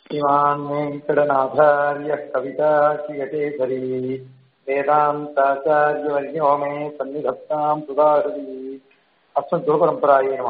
श्रीमान् वेङ्कटनाथार्यः कविताकियटेधरी वेदान्ताचार्यवर्यो मे सन्निधत्ताम् सुधाहरी अस्मत् குருபரம்பராயே நம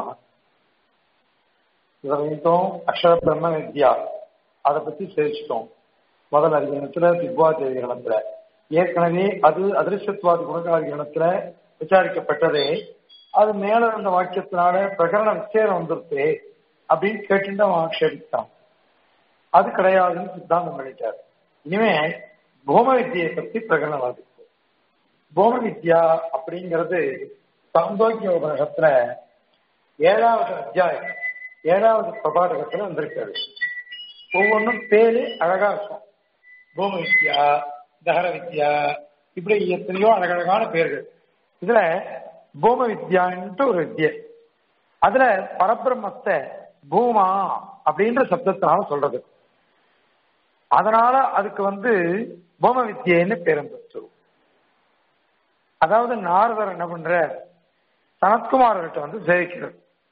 இதுவரைக்கும் அக்ஷர பிரம்ம வித்யா அதை பத்தி சேவிச்சிட்டோம் முதல் அதிகரணத்துல திவ்வாதி அதிகரணத்துல ஏற்கனவே அது அதிருஷ்டத்வாதி குணகாதிகரணத்துல விசாரிக்கப்பட்டதே அது மேல இருந்த வாக்கியத்தினால பிரகரண விசேரம் வந்துருச்சு அப்படின்னு கேட்டுட்டு அவன் ஆட்சேபித்தான் அது கிடையாதுன்னு சித்தாந்தம் பண்ணிட்டார் இனிமே போம வித்தியை பத்தி பிரகடனம் வாதிப்பு போம வித்யா அப்படிங்கிறது சாந்தோக்கிய உபநிஷத்துல ஏழாவது அத்தியாயம் ஏழாவது பிரபாடகத்துல வந்திருக்காரு ஒவ்வொன்றும் பேரு அழகா இருக்கும் பூம வித்யா தகர வித்யா இப்படி எத்தனையோ அழகழகான பேர்கள் இதுல பூம வித்யான்ட்டு ஒரு வித்யை அதுல பரபிரம்மத்தை பூமா அப்படின்ற சப்தத்தினால சொல்றது அதனால அதுக்கு வந்து பூம வித்யன்னு பேரம்பெற்று அதாவது நாரதர் என்ன பண்ற சனத்குமார்கிட்ட வந்து சேவிக்கிறார்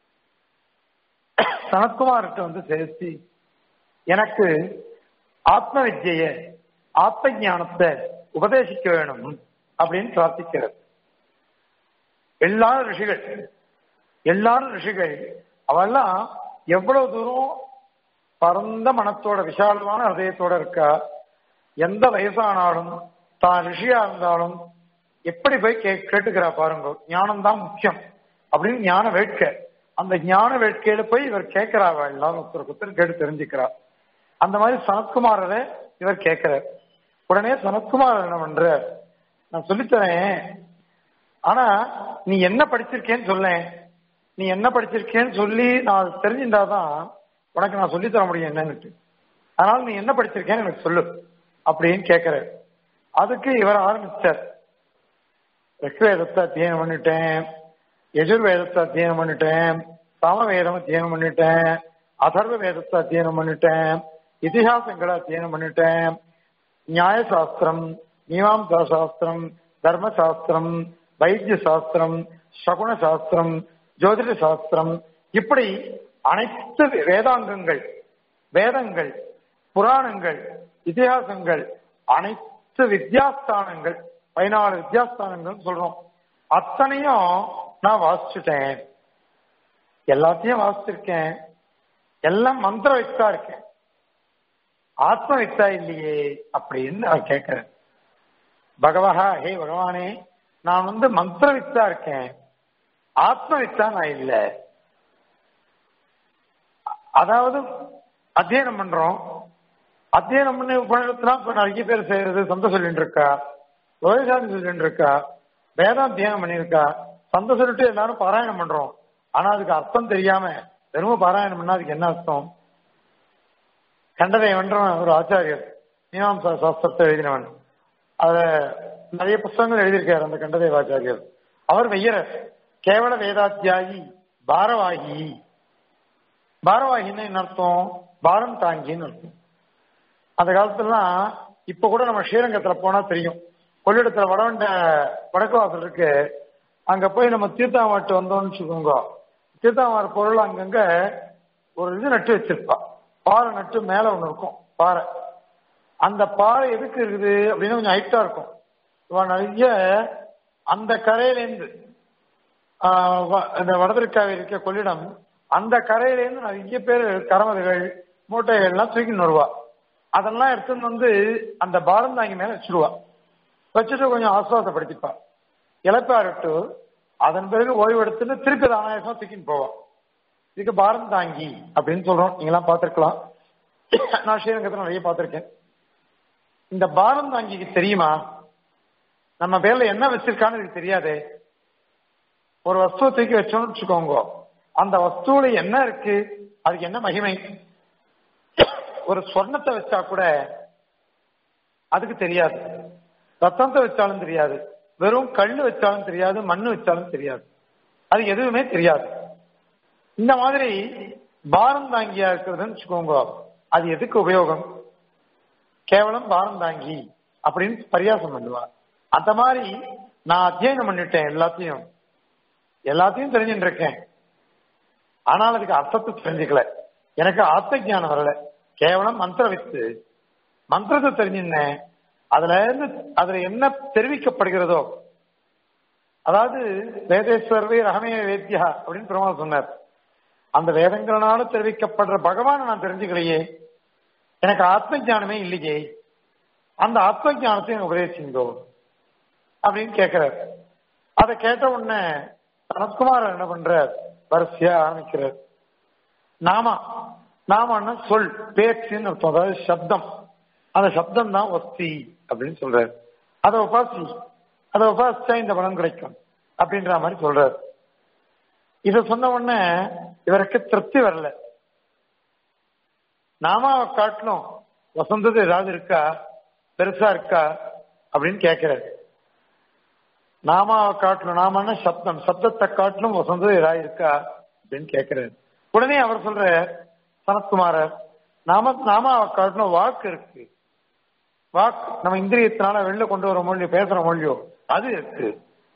சனத்குமார்கிட்ட வந்து சேவிச்சு எனக்கு ஆத்ம வித்ய ஆத்ம ஞானத்தை உபதேசிக்க வேணும் அப்படின்னு பிரார்த்திக்கிறது எல்லாரும் ரிஷிகள் எல்லாரும் ரிஷிகள் அவெல்லாம் எவ்வளவு தூரம் பரந்த மனத்தோட விசாலமான ஹதயத்தோட இருக்கா எந்த வயசானாலும் தான் ரிஷியா இருந்தாலும் எப்படி போய் கே கேட்டுக்கிறா பாருங்க ஞானம் தான் முக்கியம் அப்படின்னு ஞான வேட்கை அந்த ஞான வேட்கையில போய் இவர் கேட்கிறாவா எல்லாரும் ஒருத்தருக்கு ஒருத்தர் கேட்டு தெரிஞ்சுக்கிறா அந்த மாதிரி சனத்குமாரரை இவர் கேட்கிறார் உடனே சனத்குமார் என்ன பண்ற நான் சொல்லித்தரேன் ஆனா நீ என்ன படிச்சிருக்கேன்னு சொல்ல நீ என்ன படிச்சிருக்கேன்னு சொல்லி நான் தெரிஞ்சிருந்தாதான் உனக்கு நான் சொல்லித்தர முடியும் என்னன்னுட்டு அதனால நீ என்ன படிச்சிருக்கேன்னு எனக்கு சொல்லு அப்படின்னு கேட்கிற அதுக்கு இவர் ஆரம்பிச்சார் ரிக்வேதத்தை அத்தியனம் பண்ணிட்டேன் யஜுர்வேதத்தை அத்தியனம் பண்ணிட்டேன் சாமவேதம் அத்தியனம் பண்ணிட்டேன் அதர்வ வேதத்தை அத்தியனம் பண்ணிட்டேன் இதிகாசங்களை அத்தியனம் பண்ணிட்டேன் நியாய சாஸ்திரம் மீமாம்சா சாஸ்திரம் தர்ம சாஸ்திரம் வைத்திய சாஸ்திரம் சகுன சாஸ்திரம் ஜோதிட சாஸ்திரம் இப்படி அனைத்து வேதாங்கங்கள் வேதங்கள் புராணங்கள் இதிகாசங்கள் அனைத்து வித்யாஸ்தானங்கள் பதினாலு வித்யாஸ்தானங்கள் சொல்றோம் அத்தனையும் நான் வாசிச்சுட்டேன் எல்லாத்தையும் வாசிச்சிருக்கேன் எல்லாம் மந்திர வித்தா இருக்கேன் ஆத்ம வித்தா இல்லையே அப்படின்னு நான் கேட்கிறேன் பகவஹா ஹே பகவானே நான் வந்து மந்திர வித்தா இருக்கேன் ஆத்ம வித்தா நான் இல்லை அதாவது அத்தியனம் பண்றோம் அத்தியனம் பண்ணி உபநிடத்துல இப்ப நிறைய பேர் செய்யறது சொந்த சொல்லிட்டு இருக்கா லோகசாமி சொல்லிட்டு இருக்கா வேதம் தியானம் பண்ணியிருக்கா சொந்த சொல்லிட்டு எல்லாரும் பாராயணம் பண்றோம் ஆனா அதுக்கு அர்த்தம் தெரியாம வெறும் பாராயணம் பண்ணா அதுக்கு என்ன அர்த்தம் கண்டதை வென்றவன் ஒரு ஆச்சாரியர் மீமாம்சா சாஸ்திரத்தை எழுதினவன் அத நிறைய புஸ்தகங்கள் எழுதியிருக்காரு அந்த கண்டதேவ ஆச்சாரியர் அவர் வெய்யரர் கேவல வேதாத்தியாயி பாரவாகி பாரவாகின்னு என்ன அர்த்தம் பாரம் தாங்கின்னு அர்த்தம் அந்த காலத்துலாம் இப்ப கூட நம்ம ஸ்ரீரங்கத்துல போனா தெரியும் கொள்ளிடத்துல வடவண்ட வடக்கு வாசல் இருக்கு அங்க போய் நம்ம தீர்த்தாமாட்டு வந்தோம்னு வச்சுக்கோங்க தீர்த்தாமார பொருள் அங்கங்க ஒரு இது நட்டு வச்சிருப்பா பாறை நட்டு மேல ஒண்ணு இருக்கும் பாறை அந்த பாறை எதுக்கு இருக்குது அப்படின்னு கொஞ்சம் ஹைட்டா இருக்கும் நிறைய அந்த கரையிலேருந்து இந்த வடதிருக்காவில் இருக்க கொள்ளிடம் அந்த கரையிலேருந்து நிறைய பேர் கரமதுகள் மூட்டைகள் எல்லாம் தூக்கின்னு வருவா அதெல்லாம் எடுத்துன்னு வந்து அந்த பாரந்தாங்கி மேல வச்சிருவா வச்சுட்டு கொஞ்சம் ஆசுவாசப்படுத்திப்பா இழப்பாருட்டு அதன் பிறகு ஓய்வு எடுத்துட்டு திருப்பி அனாயசமா தூக்கின்னு போவா இதுக்கு பாரம் தாங்கி அப்படின்னு சொல்றோம் நீங்களாம் பார்த்துருக்கலாம் நான் ஸ்ரீரங்கத்தில் நிறைய பார்த்துருக்கேன் இந்த பாரம் தாங்கிக்கு தெரியுமா நம்ம பேர்ல என்ன வச்சிருக்கான்னு எனக்கு தெரியாதே ஒரு வஸ்துவை தூக்கி வச்சோம்னு வச்சுக்கோங்க அந்த வஸ்துவில என்ன இருக்கு அதுக்கு என்ன மகிமை ஒரு சொர்ணத்தை வச்சா கூட அதுக்கு தெரியாது ரத்தத்தை வச்சாலும் தெரியாது வெறும் கல்லு வச்சாலும் தெரியாது மண்ணு வச்சாலும் தெரியாது அது எதுவுமே தெரியாது இந்த மாதிரி பாரம் தாங்கியா இருக்கிறதுன்னு வச்சுக்கோங்க அது எதுக்கு உபயோகம் கேவலம் பாரம் தாங்கி அப்படின்னு பரியாசம் பண்ணுவா அந்த மாதிரி நான் அத்தியனம் பண்ணிட்டேன் எல்லாத்தையும் எல்லாத்தையும் தெரிஞ்சுட்டு இருக்கேன் ஆனால் அதுக்கு அர்த்தத்தை தெரிஞ்சுக்கல எனக்கு ஆத்ம ஜானம் வரல கேவலம் மந்திர வித்து மந்திரத்தை தெரிஞ்சுன்னேன் அதுல இருந்து அதுல என்ன தெரிவிக்கப்படுகிறதோ அதாவது வேதேஸ்வரவே ரகமே வேத்தியா அப்படின்னு பெருமாள் சொன்னார் அந்த வேதங்களால தெரிவிக்கப்படுற பகவானை நான் தெரிஞ்சுக்கலையே எனக்கு ஆத்ம ஞானமே இல்லையே அந்த ஆத்ம ஞானத்தை எனக்கு உபதேசிங்கோ அப்படின்னு கேட்கிறார் அதை கேட்ட உடனே சனத்குமார் என்ன பண்றார் வரிசையா ஆரம்பிக்கிறார் நாமா நாமன்னா சொல் பேச்சுன்னு அர்த்தம் அதாவது சப்தம் அந்த சப்தம் தான் ஒஸ்தி அப்படின்னு சொல்றாரு அதை உபாசி அதை உபாசிச்சா இந்த பலன் கிடைக்கும் அப்படின்ற மாதிரி சொல்றாரு இத சொன்ன உடனே இவருக்கு திருப்தி வரல நாமாவை காட்டிலும் வசந்தது ஏதாவது இருக்கா பெருசா இருக்கா அப்படின்னு கேட்கிறாரு நாமாவை காட்டிலும் நாமன்னா சப்தம் சப்தத்தை காட்டிலும் வசந்தது ஏதாவது இருக்கா அப்படின்னு கேட்கிறாரு உடனே அவர் சொல்ற சனத்குமாரர் நாம நாமாவை காட்டிலும் வாக்கு இருக்கு வாக்கு நம்ம இந்திரியத்தினால வெளில கொண்டு வர மொழியோ பேசுற மொழியோ அது இருக்கு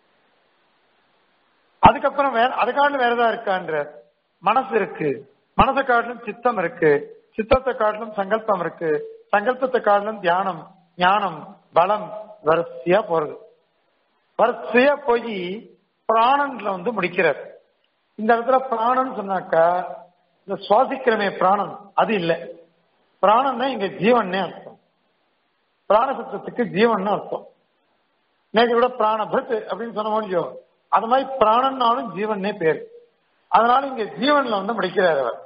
அதுக்கப்புறம் வேற அதை காட்டிலும் வேற ஏதாவது இருக்கான்ற மனசு இருக்கு மனசை காட்டிலும் சித்தம் இருக்கு சித்தத்தை காட்டிலும் சங்கல்பம் இருக்கு சங்கல்பத்தை காட்டிலும் தியானம் ஞானம் பலம் வரிசையா போறது வரிசையா போய் பிராணன்ல வந்து முடிக்கிறார் இந்த இடத்துல பிராணன் சொன்னாக்கா இந்த சுவாசிக்கிறமே பிராணன் அது இல்லை பிராணன்னா இங்க ஜீவன்னே அர்த்தம் பிராணசத்துவத்துக்கு ஜீவன் அர்த்தம் நேற்று கூட பிராணபத் அப்படின்னு சொன்ன முடியும் அது மாதிரி பிராணன்னாலும் ஜீவன்னே பேர் அதனால இங்க ஜீவன்ல வந்து முடிக்கிறார் அவர்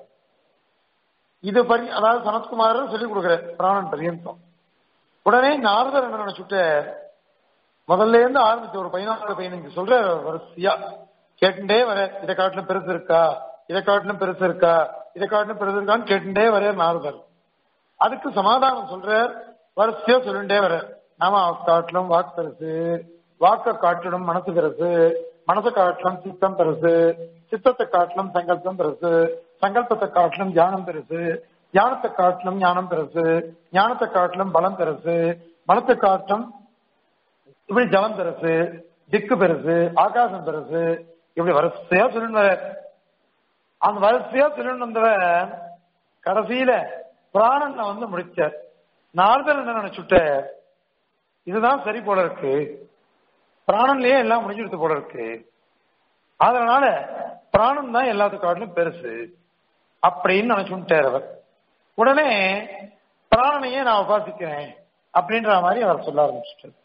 இது பரி அதாவது சனத்குமார் சொல்லிக் கொடுக்கிறார் பிராணன் பரியந்தம் உடனே நாரதர் என்ன நினைச்சுட்ட முதல்ல இருந்து ஆரம்பிச்ச ஒரு பதினாலு பதினஞ்சு சொல்ற வரிசையா கேட்டுட்டே வர இதை காட்டிலும் பெருசு இருக்கா இதை காட்டிலும் பெருசு இருக்கா இதை காட்டிலும் பெருசு இருக்கான்னு கேட்டுட்டே வர நாரதர் அதுக்கு சமாதானம் சொல்றார் வரிசையா சொல்லிட்டே வர நாம காட்டிலும் வாக்கு பெருசு வாக்க காட்டிலும் மனசு பெருசு மனசை காட்டிலும் சித்தம் பெருசு சித்தத்தை காட்டிலும் சங்கல்பம் பெருசு சங்கல்பத்தை காட்டிலும் தியானம் பெருசு தியானத்தை காட்டிலும் ஞானம் பெருசு ஞானத்தை காட்டிலும் பலம் பெருசு பலத்தை காட்டிலும் இப்படி ஜலம் பெருசு திக்கு பெருசு ஆகாசம் பெருசு இப்படி வரிசையா சொல்லிட்டு வர அந்த வரிசையா சொல்லிட்டு வந்தவன் கடைசியில பிராணன்ல வந்து முடிச்சார் நாரதர் என்ன நினைச்சுட்ட இதுதான் சரி போல இருக்கு பிராணன்லயே எல்லாம் முடிஞ்சிடுத்து போல இருக்கு அதனால பிராணம் தான் எல்லாத்து காட்டிலும் பெருசு அப்படின்னு நினைச்சுட்டார் அவர் உடனே பிராணனையே நான் உபாசிக்கிறேன் அப்படின்ற மாதிரி அவர் சொல்ல ஆரம்பிச்சிட்டார்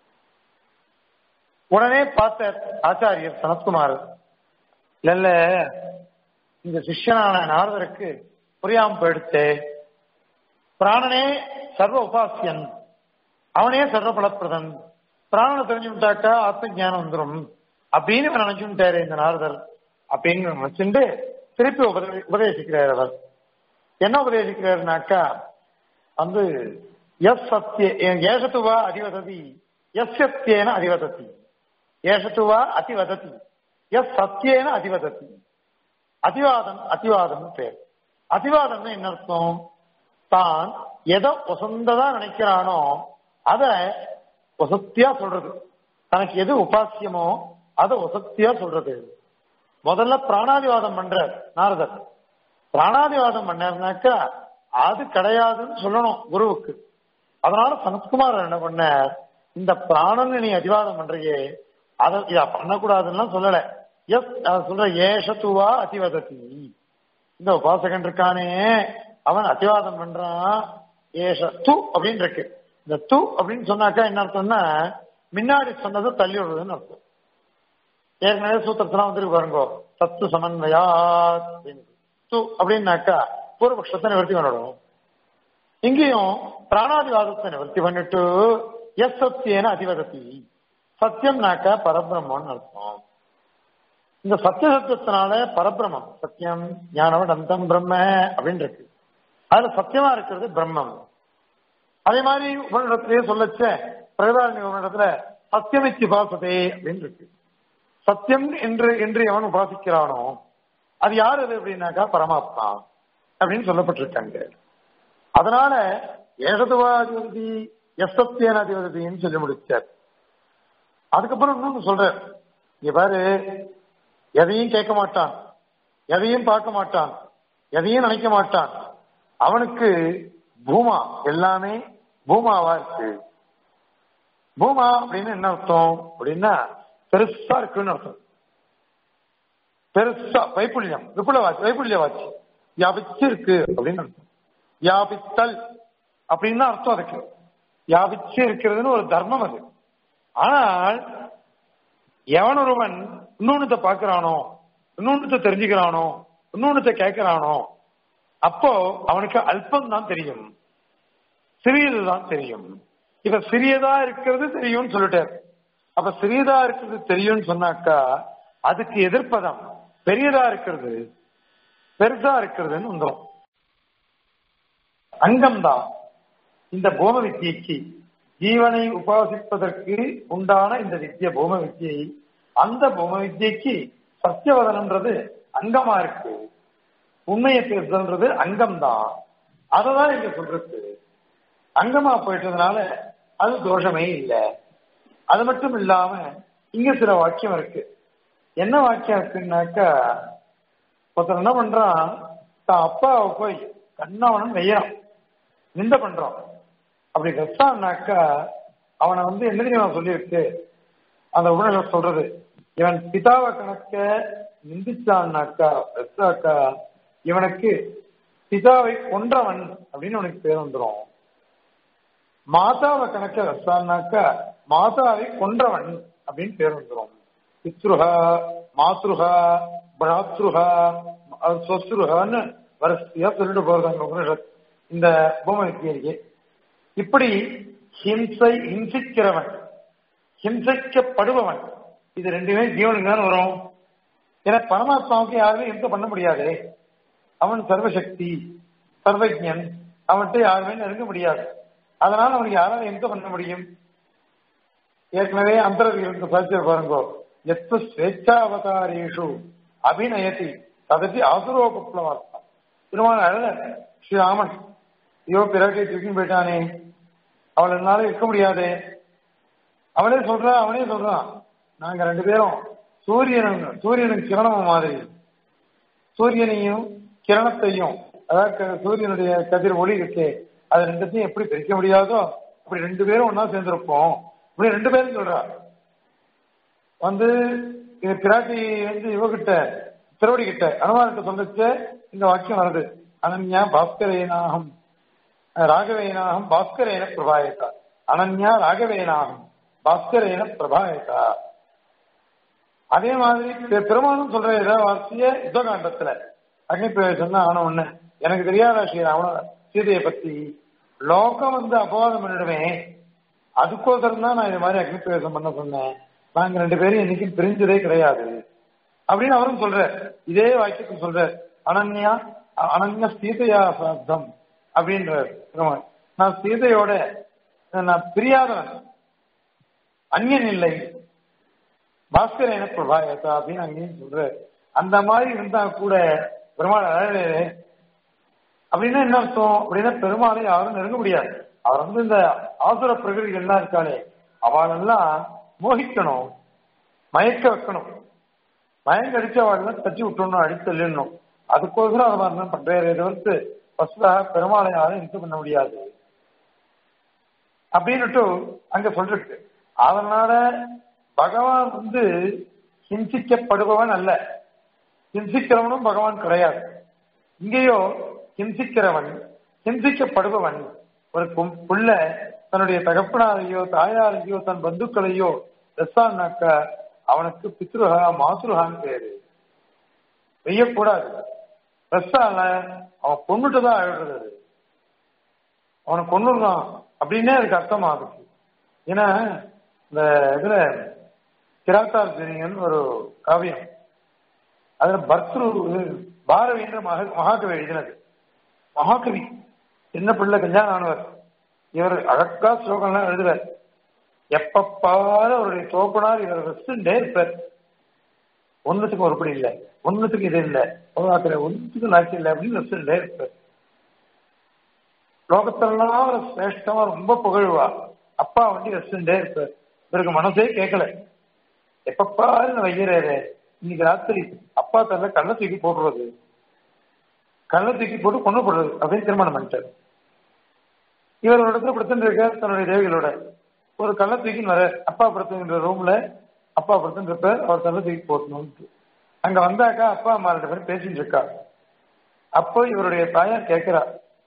உடனே பார்த்த ஆச்சாரியர் சனத்குமார் இல்ல இல்ல இந்த சிஷ்யனான நாரதருக்கு புரியாம போயிடுத்து பிராணனே சர்வ உபாசியன் அவனே சர்வ பலப்பிரதன் பிராணனை தெரிஞ்சுட்டாக்கா ஆத்ம ஞானம் வந்துடும் அப்படின்னு இவர் நினைச்சுட்டாரு இந்த நாரதர் அப்படின்னு நினைச்சுட்டு திருப்பி உபதே- உபதேசிக்கிறார் அவர் என்ன உபதேசிக்கிறாருனாக்கா வந்து எஸ் சத்திய ஏஷத்துவா அதிவததி எஸ் சத்தியேன அதிவதத்தி ஏஷத்துவா அதிவதத்தி எஸ் சத்தியேன அதிவதத்தி அதிவாதம் அதிவாதம் பேர் அதிவாதம்னு என்ன அர்த்தம் தான் எதை வசந்ததா நினைக்கிறானோ அத வசத்தியா சொல்றது தனக்கு எது உபாசியமோ அதை வசத்தியா சொல்றது முதல்ல பிராணாதிவாதம் பண்ற நாரதர் பிராணாதிவாதம் பண்ணாருனாக்கா அது கிடையாதுன்னு சொல்லணும் குருவுக்கு அதனால சனத்குமார் என்ன பண்ணார் இந்த பிராணன் நீ அதிவாதம் பண்றியே அதை இத பண்ணக்கூடாதுன்னு சொல்லல எஸ் அதை சொல்ற ஏஷத்துவா அதிவதத்தி இந்த உபாசகன் இருக்கானே அவன் அத்திவாதம் பண்றான் ஏஷ து அப்படின்னு இருக்கு இந்த து அப்படின்னு சொன்னாக்கா என்ன அர்த்தம்னா முன்னாடி சொன்னதை தள்ளி விடுறதுன்னு அர்த்தம் ஏற்கனவே சூத்திரத்தெல்லாம் வந்துருக்கு பாருங்க சத்து சமன்வயா து அப்படின்னாக்கா பூர்வபக்ஷத்தை நிவர்த்தி பண்ணிடும் இங்கேயும் பிராணாதிவாதத்தை நிவர்த்தி பண்ணிட்டு எஸ் சத்தியேன அதிவதத்தி சத்தியம்னாக்கா பரபிரம்மன்னு அர்த்தம் இந்த சத்திய சத்தியத்தினால பரபிரமம் சத்தியம் ஞானம் அந்தம் பிரம்ம அப்படின்னு இருக்கு அதுல சத்தியமா இருக்கிறது பிரம்மம் அதே மாதிரி உபனிடத்திலேயே சொல்லச்ச பிரகதாரணி உபனிடத்துல சத்தியமித்தி உபாசதே அப்படின்னு இருக்கு சத்தியம் என்று என்று எவன் உபாசிக்கிறானோ அது யார் அது அப்படின்னாக்கா பரமாத்மா அப்படின்னு சொல்லப்பட்டிருக்காங்க அதனால ஏகதுவாதிபதி எசத்தியன அதிபதினு சொல்லி முடிச்சார் அதுக்கப்புறம் இன்னொன்னு சொல்றார் இங்க பாரு எதையும் கேட்க மாட்டான் எதையும் பார்க்க மாட்டான் எதையும் நினைக்க மாட்டான் அவனுக்கு பூமா எல்லாமே பூமாவா இருக்கு பூமா அப்படின்னு என்ன அர்த்தம் அப்படின்னா பெருசா இருக்குன்னு அர்த்தம் பெருசா வைப்புல்யம் விபுலவாச்சு வைப்புல்யவாச்சு வியாபிச்சு இருக்கு அப்படின்னு அர்த்தம் வியாபித்தல் அப்படின்னு அர்த்தம் அதுக்கு வியாபிச்சு இருக்கிறதுன்னு ஒரு தர்மம் அது ஆனால் எவன் ஒருவன் இன்னொன்னுத்த பாக்குறானோ இன்னொன்னுத்த தெரிஞ்சுக்கிறானோ இன்னொன்னுத்த கேட்கிறானோ அப்போ அவனுக்கு அல்பம் தான் தெரியும் சிறியதுதான் தெரியும் இப்ப சிறியதா இருக்கிறது தெரியும்னு சொல்லிட்டார் அப்ப சிறியதா இருக்கிறது தெரியும்னு சொன்னாக்கா அதுக்கு எதிர்ப்பதம் பெரியதா இருக்கிறது பெருசா இருக்கிறதுன்னு வந்துடும் அங்கம்தான் இந்த போம வித்தியைக்கு ஜீவனை உபாசிப்பதற்கு உண்டான இந்த வித்திய போம வித்தியை அந்த போம வித்தியைக்கு சத்தியவதனன்றது அங்கமா இருக்கு உண்மையை பேசுறதுன்றது அங்கம்தான் அததான் இங்க சொல்றது அங்கமா போயிட்டதுனால அது தோஷமே இல்லை அது மட்டும் இல்லாம இங்க சில வாக்கியம் இருக்கு என்ன வாக்கியம் இருக்குன்னாக்கா ஒருத்தர் என்ன பண்றான் தான் அப்பாவை போய் கண்ணவனன் வெய்யறான் நிந்த பண்றான் அப்படி வெச்சான்னாக்கா அவனை வந்து என்ன தெரியுமா சொல்லியிருக்கு அந்த உணர்வு சொல்றது இவன் பிதாவை கணக்க நிந்திச்சான்னாக்கா வெச்சாக்கா இவனுக்கு பிதாவை கொன்றவன் அப்படின்னு அவனுக்கு பேர் வந்துடும் மாதாவை கணக்க வச்சான்னாக்கா மாதாவை கொன்றவன் அப்படின்னு பேர் வந்துடும் பித்ருஹா மாத்ருஹா பிராத்ருஹா சொஸ்ருஹான்னு வரிசையா சொல்லிட்டு போறது அங்க உபனிஷத் இந்த பூம வித்தியைக்கு இப்படி ஹிம்சை ஹிம்சிக்கிறவன் ஹிம்சிக்கப்படுபவன் இது ரெண்டுமே ஜீவனுக்கு தான் வரும் ஏன்னா பரமாத்மாவுக்கு யாருமே ஹிம்சை பண்ண முடியாது அவன் சர்வசக்தி சர்வஜன் அவன்கிட்ட யாருமே நெருங்க முடியாது அதனால அவனுக்கு யாரால எந்த பண்ண முடியும் ஏற்கனவே அந்தரவிகளுக்கு சாட்சியர் பாருங்கோ எத்த ஸ்வேச்சாவதாரேஷு அபிநயதி ததப்பி ஆசுரோபப்ளவார்த்தா திருமணம் அழல ஸ்ரீராமன் ஐயோ பிறகு தூக்கி போயிட்டானே அவள் என்னால இருக்க முடியாது அவனே சொல்றான் அவனே சொல்றான் நாங்க ரெண்டு பேரும் சூரியன் சூரியனுக்கு கிரணம் மாதிரி சூரியனையும் கிரணத்தையும் அதாவது சூரியனுடைய கதிர் ஒளி இருக்கே அது ரெண்டுத்தையும் எப்படி பிரிக்க முடியாதோ அப்படி ரெண்டு பேரும் ஒன்னா சேர்ந்திருப்போம் இப்படி ரெண்டு பேரும் சொல்றா வந்து இது பிராட்டி வந்து இவகிட்ட திருவடி கிட்ட அனுமானத்தை சொல்லிச்சு இந்த வாக்கியம் வருது அனன்யா பாஸ்கரேனாகம் ராகவேனாகம் பாஸ்கரேன பிரபாயத்தா அனன்யா ராகவேனாகம் பாஸ்கரேன பிரபாயத்தா அதே மாதிரி பெருமானும் சொல்ற ஏதாவது வார்த்தைய யுத்தகாண்டத்துல அக்னி பிரவேசம் தான் ஆன ஒண்ணு எனக்கு தெரியாத ஸ்ரீராம சீதையை பத்தி லோகம் வந்து அபவாதம் பண்ணிடுவேன் அதுக்கோசரம் தான் நான் இது மாதிரி அக்னி பிரவேசம் பண்ண சொன்னேன் நாங்க ரெண்டு பேரும் என்னைக்கும் பிரிஞ்சதே கிடையாது அப்படின்னு அவரும் சொல்ற இதே வாக்கியத்தை சொல்ற அனன்யா அனன்ய சீதையா சாப்தம் அப்படின்ற நான் சீதையோட நான் பிரியாதவன் அந்நியன் இல்லை பாஸ்கர் என பிரபாயத்தா அப்படின்னு அங்கேயும் சொல்ற அந்த மாதிரி இருந்தா கூட பெருமாள் அழகு அப்படின்னா என்ன அர்த்தம் அப்படின்னா பெருமாளை யாரும் நெருங்க முடியாது அவர் வந்து இந்த ஆசுர பிரகிருதிகள்லாம் இருக்காளே அவளெல்லாம் மோகிக்கணும் மயக்க வைக்கணும் மயங்க அடிச்சு அவளெல்லாம் தட்டி விட்டணும் அடித்து தள்ளிடணும் அதுக்கோசரம் அது மாதிரி தான் பண்றாரு தவிர்த்து ஃபர்ஸ்டாக பெருமாளை யாரும் இது பண்ண முடியாது அப்படின்னுட்டு அங்க சொல்லிருக்கு அதனால பகவான் வந்து ஹிம்சிக்கப்படுபவன் அல்ல ஹிம்சிக்கிறவனும் பகவான் கிடையாது இங்கேயோ ஹிம்சிக்கிறவன் ஹிம்சிக்கப்படுபவன் ஒரு புள்ள தன்னுடைய தகப்பனாரையோ தாயாரையோ தன் பந்துக்களையோ வெசான்னாக்க அவனுக்கு பித்ருஹா மாசுருஹான்னு பேரு வெய்யக்கூடாது வெசால அவன் கொண்டுட்டு தான் அழுறது அது அவனை கொண்டுடுறான் அப்படின்னே அதுக்கு அர்த்தம் ஆகுது ஏன்னா இந்த இதுல கிராத்தார்ஜுனியன் ஒரு காவியம் அதுல பர்த்ரு பாரவின்ற மக மகாகவி எழுதினது மகாகவி சின்ன பிள்ளை கல்யாணம் ஆனவர் இவர் அழகா ஸ்லோகம்லாம் எழுதுவார் எப்பப்பாவது அவருடைய தோப்பனார் இவர் வெஸ்டே இருப்பார் ஒன்னுத்துக்கு ஒருபடி இல்லை ஒன்னுத்துக்கு இது இல்லை ஒன்னுத்துக்கு நாட்சி இல்லை அப்படின்னு வெஸ்டே இருப்பார் லோகத்திலாம் ஒரு சிரேஷ்டமா ரொம்ப புகழ்வா அப்பா வந்து வெஸ்டே இருப்பார் இவருக்கு மனசே கேட்கல எப்பப்பாரு நான் வைக்கிறாரு இன்னைக்கு ராத்திரி அப்பா தரல கண்ணை தூக்கி போடுறது கல்லை தூக்கி போட்டு கொண்டு போடுறது அப்படின்னு திருமணம் பண்ணிட்டார் இவர் ஒரு இடத்துல படுத்துட்டு இருக்கார் தன்னுடைய தேவிகளோட ஒரு கல்லை தூக்கி வர அப்பா படுத்துங்கிற ரூம்ல அப்பா படுத்துட்டு இருப்பார் அவர் கல்லை தூக்கி போட்டணும்னு அங்க வந்தாக்கா அப்பா அம்மா ரெண்டு பேரும் பேசிட்டு இருக்கா அப்போ இவருடைய தாயார் கேட்கிறா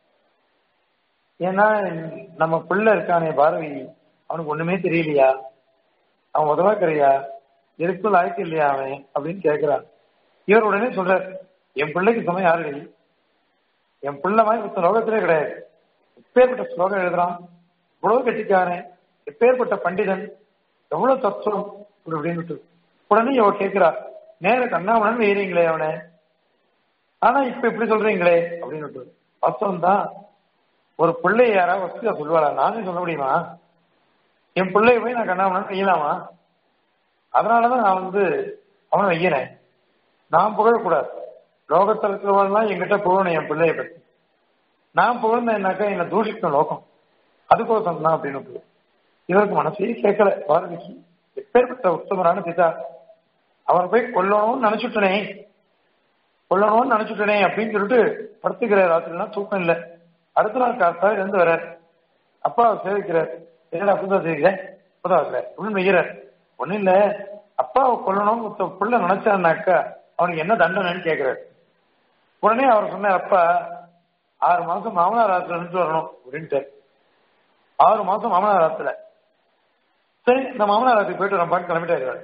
ஏன்னா நம்ம பிள்ளை இருக்கானே பாரதி அவனுக்கு ஒண்ணுமே தெரியலையா அவன் உதவாக்கறியா எதுக்கும் லாய்க்கு இல்லையா அவன் அப்படின்னு கேட்கிறான் இவர் உடனே சொல்றார் என் பிள்ளைக்கு சமயம் யாரு என் பிள்ளை மாதிரி மொத்த லோகத்திலே கிடையாது எப்பேற்பட்ட ஸ்லோகம் எழுதுறான் இவ்வளவு கட்டிக்காரன் எப்பேற்பட்ட பண்டிதன் எவ்வளவு தத்துவம் அப்படின்னு உடனே இவ கேட்கிறா நேர கண்ணாமணன் வெயிறீங்களே அவனை ஆனா இப்ப இப்படி சொல்றீங்களே அப்படின்னு வாஸ்தவம் தான் ஒரு பிள்ளை யாராவது வசதியா சொல்லுவாளா நானே சொல்ல முடியுமா என் பிள்ளைய போய் நான் கண்ணாமணன் வெய்யலாமா அதனாலதான் நான் வந்து அவனை வெய்யறேன் நான் புகழக்கூடாது லோகத்தில் இருக்கிறவங்கலாம் என்கிட்ட புகழணும் என் பிள்ளைய பத்தி நான் புகழ்ந்தேன்னாக்கா என்னை தூஷிக்கும் லோகம் அதுக்கோசம் தான் அப்படின்னு இவருக்கு மனசே கேட்கல பாரதிக்கு எப்பேற்பட்ட உத்தமரான பிதா அவன் போய் கொல்லணும்னு நினைச்சுட்டனே கொல்லணும்னு நினைச்சுட்டனே அப்படின்னு சொல்லிட்டு படுத்துக்கிற ராத்திரிலாம் தூக்கம் இல்லை அடுத்த நாள் காத்தால இருந்து வர அப்பா சேவிக்கிறார் என்னடா புதுசா சேவிக்கிறேன் புதாசுல அப்படின்னு வைக்கிறார் ஒண்ணும் இல்ல அப்பாவை கொல்லணும்னு புள்ள நினைச்சான்னாக்கா அவனுக்கு என்ன தண்டனைன்னு கேட்கிறார் உடனே அவர் சொன்னார் அப்பா ஆறு மாசம் மாமனார் ஆத்துல நின்று வரணும் அப்படின்ட்டு ஆறு மாசம் மாமனார் ஆத்துல சரி இந்த மாமனார் ஆத்துக்கு போயிட்டு வரப்பான்னு கிளம்பிட்டாரு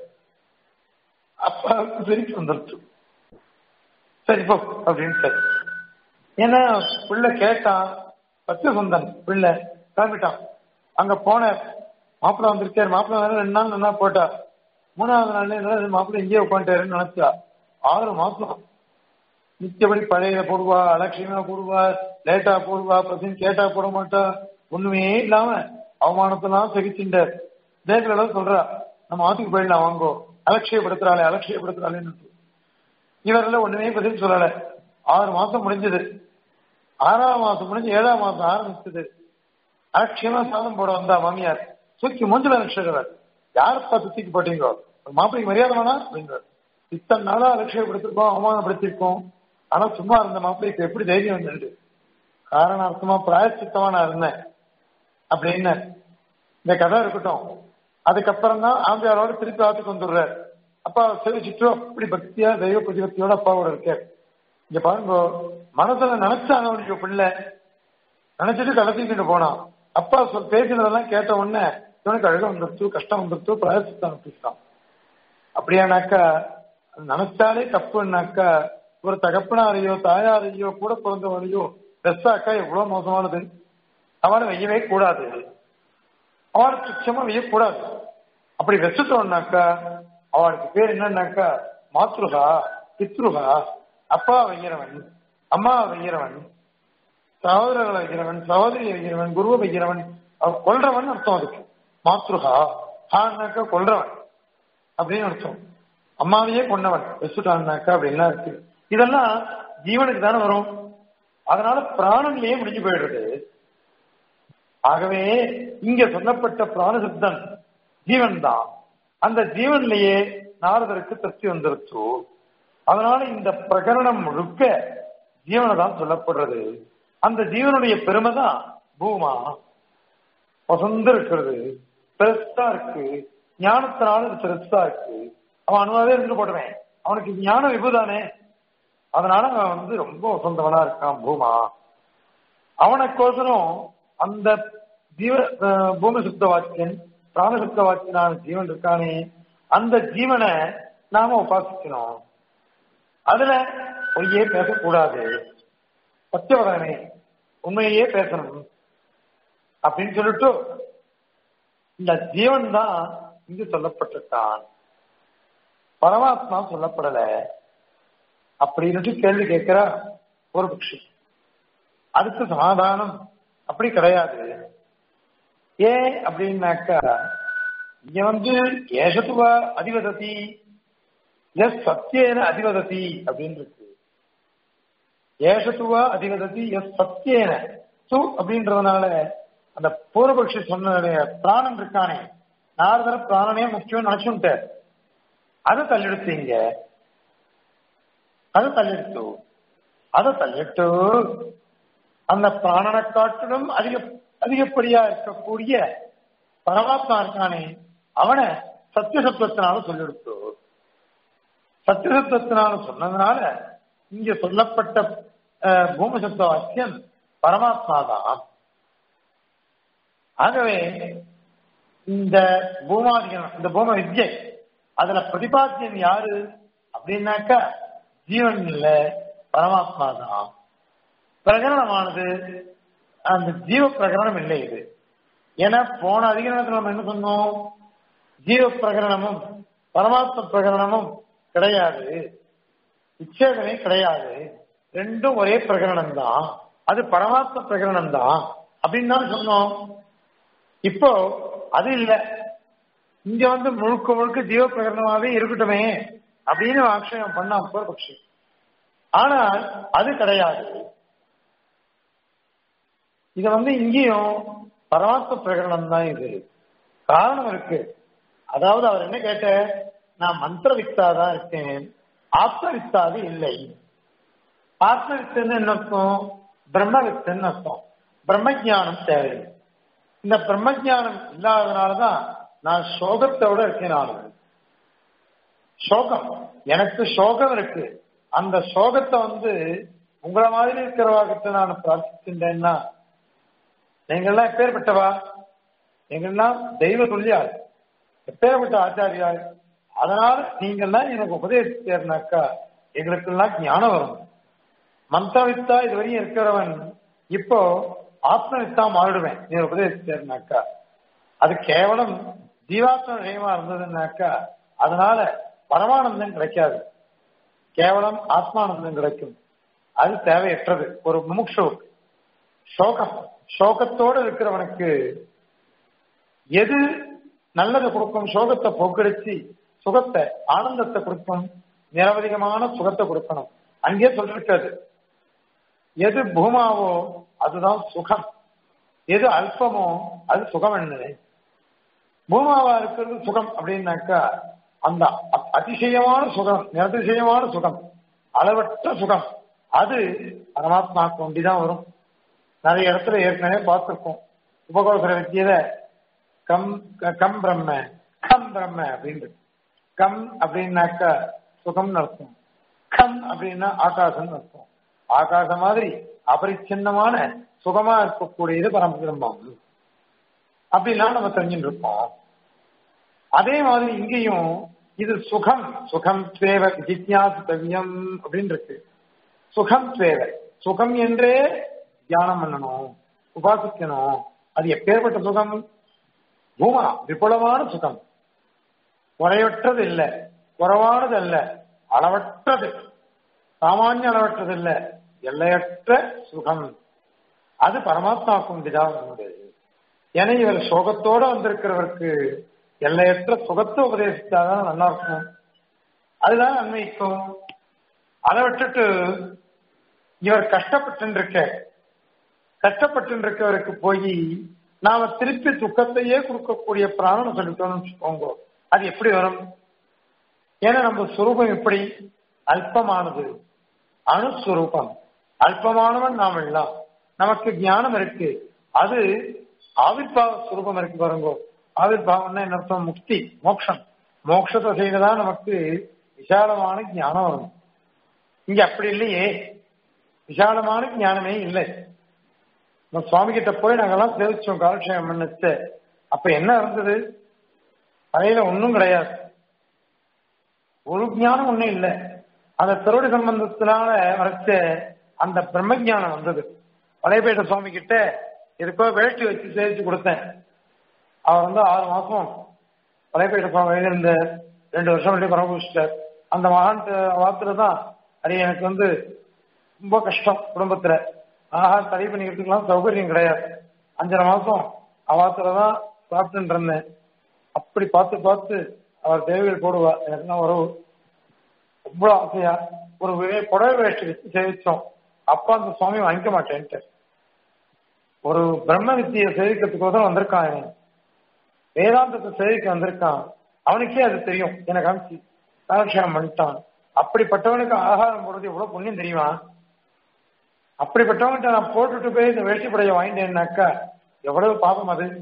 அப்பாவுக்கு சிரிப்பு வந்துருச்சு சரி போ அப்படின்ட்டு ஏன்னா பிள்ளை கேட்டான் பச்சை சொந்தன் பிள்ளை கிளம்பிட்டான் அங்க போன மாப்பிள்ள வந்திருக்காரு மாப்பிள்ள வேற ரெண்டு நாள் நல்லா போட்டா மூணாவது நாள்ல மாப்பிள்ள இங்கேயே உட்காந்துட்டாருன்னு நினைச்சா ஆறு மாசம் நிச்சயப்படி பழைய போடுவா அலட்சியமா போடுவா லேட்டா போடுவா பசின்னு கேட்டா போட மாட்டா ஒண்ணுமே இல்லாம அவமானத்தெல்லாம் சகிச்சுட்டார் தேவர்கள சொல்றா நம்ம ஆத்துக்கு போயிடலாம் வாங்கோ அலட்சியப்படுத்துறாளே அலட்சியப்படுத்துறாளேன்னு இவரெல்லாம் ஒண்ணுமே பதில் சொல்லல ஆறு மாசம் முடிஞ்சது ஆறாம் மாசம் முடிஞ்சு ஏழாம் மாசம் ஆரம்பிச்சது அலட்சியமா சாதம் போட வந்தா மாமியார் தூக்கி மூஞ்சில அலட்சியவர் யாருப்பா தூக்கி போட்டீங்க மாப்பிளைக்கு மரியாதை வேணா அப்படிங்கிறார் இத்தனை நாளா அலட்சியப்படுத்திருக்கோம் அவமானப்படுத்திருக்கோம் ஆனா சும்மா இருந்த மாப்பிள்ளைக்கு எப்படி தைரியம் வந்துட்டு காரணார்த்தமா பிராயச்சித்தமா நான் இருந்தேன் அப்படின்னு இந்த கதை இருக்கட்டும் அதுக்கப்புறம் தான் ஆம்பியாரோட திருப்பி ஆத்துக்கு வந்துடுறாரு அப்பா சேவிச்சுட்டு அப்படி பக்தியா தெய்வ பிரதிபக்தியோட அப்பாவோட இருக்கார் இங்க பாருங்க மனசுல நினைச்சாங்க அவனுக்கு பிள்ளை நினைச்சிட்டு கடைசிக்கிட்டு போனான் அப்பா சொல் பேசினதெல்லாம் கேட்ட உடனே இவனுக்கு அழக வந்துருச்சு கஷ்டம் வந்துருச்சு பிராயசித்தம் வந்துருச்சான் அப்படியானாக்கா நினைச்சாலே தப்புன்னாக்கா ஒரு தகப்பனாரையோ தாயாரையோ கூட பிறந்தவனையோ பெஸ்டாக்கா எவ்வளவு மோசமானது அவனை வெய்யவே கூடாது அவனுக்கு சுத்தமா வெய்யக்கூடாது அப்படி வச்சுட்டோம்னாக்கா அவனுக்கு பேர் என்னன்னாக்கா மாத்ருகா பித்ருகா அப்பா வைக்கிறவன் அம்மா வைக்கிறவன் சகோதரர்களை வைக்கிறவன் சகோதரியை வைக்கிறவன் குருவை வைக்கிறவன் அவன் கொல்றவன் அர்த்தம் அதுக்கு மாத்ருகா ஹான்னாக்கா கொல்றவன் அப்படின்னு அர்த்தம் அம்மாவையே கொண்டவன் வச்சுட்டான்னாக்கா அப்படின்லாம் இருக்கு இதெல்லாம் ஜீவனுக்கு தானே வரும் அதனால பிராணன்லயே முடிஞ்சு போயிடுறது ஆகவே இங்க சொல்லப்பட்ட பிராணசித்தன் ஜீவன் தான் அந்த ஜீவன்லயே நாரதருக்கு திருப்தி வந்துருச்சு அதனால இந்த பிரகரணம் முழுக்க ஜீவனை தான் சொல்லப்படுறது அந்த ஜீவனுடைய பெருமை தான் பூமா வசந்து இருக்கிறது பெருசா இருக்கு ஞானத்தினால இது பெருசா இருக்கு அவன் அணுவாவே இருந்து போடுவேன் அவனுக்கு ஞான விபுதானே அதனால அவன் வந்து ரொம்ப வசந்தவனா இருக்கான் பூமா அவனுக்கோசரம் அந்த ஜீவ பூமி சுத்த வாக்கியன் பிராணசுத்த வாக்கியனான ஜீவன் இருக்கானே அந்த ஜீவனை நாம உபாசிக்கணும் அதுல பொய்யே பேசக்கூடாது சத்தியவதனே உண்மையே பேசணும் அப்படின்னு சொல்லிட்டு இந்த ஜீவன் தான் இங்கு சொல்லப்பட்டிருக்கான் பரமாத்மா சொல்லப்படல அப்படின்னு கேள்வி கேட்கிறா ஒரு பட்சி அதுக்கு சமாதானம் அப்படி கிடையாது ஏன் அப்படின்னாக்கா இங்க வந்து ஏஷத்துவ அதிவததி எஸ் சத்தியேன அதிவததி அப்படின்னு இருக்கு ஏஷத்துவ அதிவததி எஸ் சத்தியேன து அப்படின்றதுனால அந்த பூர்வபக்ஷி சொன்ன பிராணன் இருக்கானே நாரதர பிராணனே முக்கியம் நினைச்சுட்டார் அதை தள்ளிடுத்து இங்க அதை தள்ளிடுத்து அதை தள்ளிட்டு அந்த பிராணனை காட்டிலும் அதிக அதிகப்படியா இருக்கக்கூடிய பரமாத்மா இருக்கானே அவனை சத்தியசத்துவத்தினால சொல்லிடுத்து சத்தியசத்துவத்தினால சொன்னதுனால இங்க சொல்லப்பட்ட பூமசத்துவ வாக்கியம் பரமாத்மா தான் ஆகவே இந்த பூமாதிகனம் இந்த பூம வித்யை அதுல பிரதிபாத்தியம் யாரு அப்படின்னாக்கா ஜீவன் இல்ல பரமாத்மா தான் பிரகரணமானது அந்த ஜீவ பிரகரணம் இல்லை இது ஏன்னா போன அதிகரணத்துல நம்ம என்ன சொன்னோம் ஜீவ பிரகரணமும் பரமாத்ம பிரகரணமும் கிடையாது விச்சேதனை கிடையாது ரெண்டும் ஒரே பிரகரணம் தான் அது பரமாத்ம பிரகரணம் தான் அப்படின்னு தான் சொன்னோம் இப்போ அது இல்ல இங்க வந்து முழுக்க முழுக்க ஜீவ பிரகரணமாவே இருக்கட்டுமே அப்படின்னு ஆக்ஷேபம் பண்ணா பூர்வபக்ஷி ஆனால் அது கிடையாது இது வந்து இங்கேயும் பரமாத்ம பிரகரணம் தான் இது காரணம் இருக்கு அதாவது அவர் என்ன கேட்ட நான் மந்திர வித்தாதான் இருக்கேன் ஆத்ம வித்தாது இல்லை ஆத்ம வித்துன்னு என்ன அர்த்தம் பிரம்ம வித்துன்னு அர்த்தம் பிரம்ம ஜானம் தேவை இந்த பிரம்ம ஜானம் இல்லாததுனாலதான் நான் சோகத்தோட இருக்கேன் நான் சோகம் எனக்கு சோகம் இருக்கு அந்த சோகத்தை வந்து உங்களை மாதிரி இருக்கிறவாகிட்ட நான் பிரார்த்திக்கின்றேன்னா நீங்கள்லாம் எப்பேற்பட்டவா எங்கெல்லாம் தெய்வ சொல்லியார் எப்பேற்பட்ட ஆச்சாரியார் அதனால நீங்கள்லாம் எனக்கு உபதேசித்தேர்னாக்கா எங்களுக்கெல்லாம் ஞானம் வரும் மந்திரவித்தா இதுவரையும் இருக்கிறவன் இப்போ ஆத்மவித்தா மாறிடுவேன் நீ உபதேசித்தேர்னாக்கா அது கேவலம் ஜீவாத்ம விஷயமா இருந்ததுன்னாக்கா அதனால பரமானந்தம் கிடைக்காது கேவலம் ஆத்மானந்தம் கிடைக்கும் அது தேவையற்றது ஒரு முமுட்சுவுக்கு சோகம் சோகத்தோடு இருக்கிறவனுக்கு எது நல்லதை கொடுக்கும் சோகத்தை போக்கடிச்சு சுகத்தை ஆனந்தத்தை கொடுக்கும் நிரவதிகமான சுகத்தை கொடுக்கணும் அங்கே சொல்லிருக்காது எது பூமாவோ அதுதான் சுகம் எது அல்பமோ அது சுகம் என்ன பூமாவா இருக்கிறது சுகம் அப்படின்னாக்கா அந்த அதிசயமான சுகம் நிரதிசயமான சுகம் அளவற்ற சுகம் அது பரமாத்மா கொண்டிதான் வரும் நிறைய இடத்துல ஏற்கனவே பார்த்திருக்கோம் உபகோசர வித்தியில கம் கம் பிரம்ம கம் பிரம்ம அப்படின்னு கம் அப்படின்னாக்கா சுகம்னு அர்த்தம் கம் அப்படின்னா ஆகாசம்னு அர்த்தம் ஆகாசம் மாதிரி அபரிச்சின்னமான சுகமா இருக்கக்கூடியது பரம்பிரம்மம் அப்படிலாம் நம்ம தெரிஞ்சுட்டு இருப்போம் அதே மாதிரி இங்கேயும் இது சுகம் சுகம் தேவ ஜிக்யாசித்தவியம் அப்படின்னு இருக்கு சுகம் தேவ சுகம் என்றே தியானம் பண்ணணும் உபாசிக்கணும் அது எப்பேற்பட்ட சுகம் பூமா விபுலமான சுகம் குறைவற்றது இல்லை குறைவானது அல்ல அளவற்றது சாமானிய அளவற்றது இல்ல எல்லையற்ற சுகம் அது பரமாத்மா கொண்டுதான் உண்டு ஏன்னா இவர் சோகத்தோட வந்திருக்கிறவருக்கு எல்லையற்ற சுகத்தை உபதேசித்தாதான் நல்லா இருக்கும் அதுதான் அன்மைக்கும் அதை விட்டுட்டு இவர் கஷ்டப்பட்டு இருக்க கஷ்டப்பட்டு இருக்கவருக்கு போய் நாம திருப்பி துக்கத்தையே கொடுக்கக்கூடிய பிராணம் சொல்லிட்டோம்னு வச்சுக்கோங்க அது எப்படி வரும் ஏன்னா நம்ம சுரூபம் எப்படி அல்பமானது அணுஸ்வரூபம் அல்பமானவன் நாம் எல்லாம் நமக்கு ஞானம் இருக்கு அது ஆவிர்பாவ சுரூபம் இருக்கு பாருங்க ஆவிர்பாவம்னா என்ன அர்த்தம் முக்தி மோட்சம் மோட்சத்தை செய்ததான் நமக்கு விசாலமான ஞானம் வரும் இங்க அப்படி இல்லையே விசாலமான ஞானமே இல்லை நம்ம சுவாமி கிட்ட போய் நாங்கெல்லாம் சேவிச்சோம் காலக்ஷேபம் பண்ணிச்சு அப்ப என்ன இருந்தது தலையில ஒன்றும் கிடையாது ஒரு ஞானம் ஒன்றும் இல்லை அந்த திருவடி சம்பந்தத்தினால வரைச்ச அந்த பிரம்ம ஞானம் வந்தது வலைப்பேட்டை சுவாமி கிட்ட இதுக்கோ வேட்டி வச்சு சேவிச்சு கொடுத்தேன் அவர் வந்து ஆறு மாசம் வலைப்பேட்டை சுவாமி எழுதியிருந்த ரெண்டு வருஷம் வரையும் பரமபூஷிட்டார் அந்த மகான் வார்த்தை தான் அது எனக்கு வந்து ரொம்ப கஷ்டம் குடும்பத்துல ஆஹா சரி பண்ணிக்கிறதுக்கெல்லாம் சௌகரியம் கிடையாது அஞ்சரை மாசம் அவாத்துல தான் சாப்பிட்டுட்டு இருந்தேன் அப்படி பார்த்து பார்த்து அவர் தேவைகள் போடுவா எனக்குலாம் உறவு ரொம்ப ஆசையா ஒரு வே- புடவை வேஷ்டி வச்சு சேவிச்சோம் அப்பா அந்த சுவாமி வாங்கிக்க மாட்டேன்ட்டு ஒரு பிரம்ம வித்தியை சேவிக்கிறதுக்கோசரம் வந்திருக்கான் இவன் வேதாந்தத்தை சேவிக்க வந்திருக்கான் அவனுக்கே அது தெரியும் எனக்கு அனுப்பிச்சு காலக்ஷேபம் பண்ணிட்டான் அப்படிப்பட்டவனுக்கு ஆகாரம் போடுறது எவ்வளவு புண்ணியம் தெரியுமா அப்படிப்பட்டவங்கிட்ட நான் போட்டுட்டு போய் இந்த வேஷ்டி புடைய வாங்கிட்டேன்னாக்கா எவ்வளவு பாவம் அது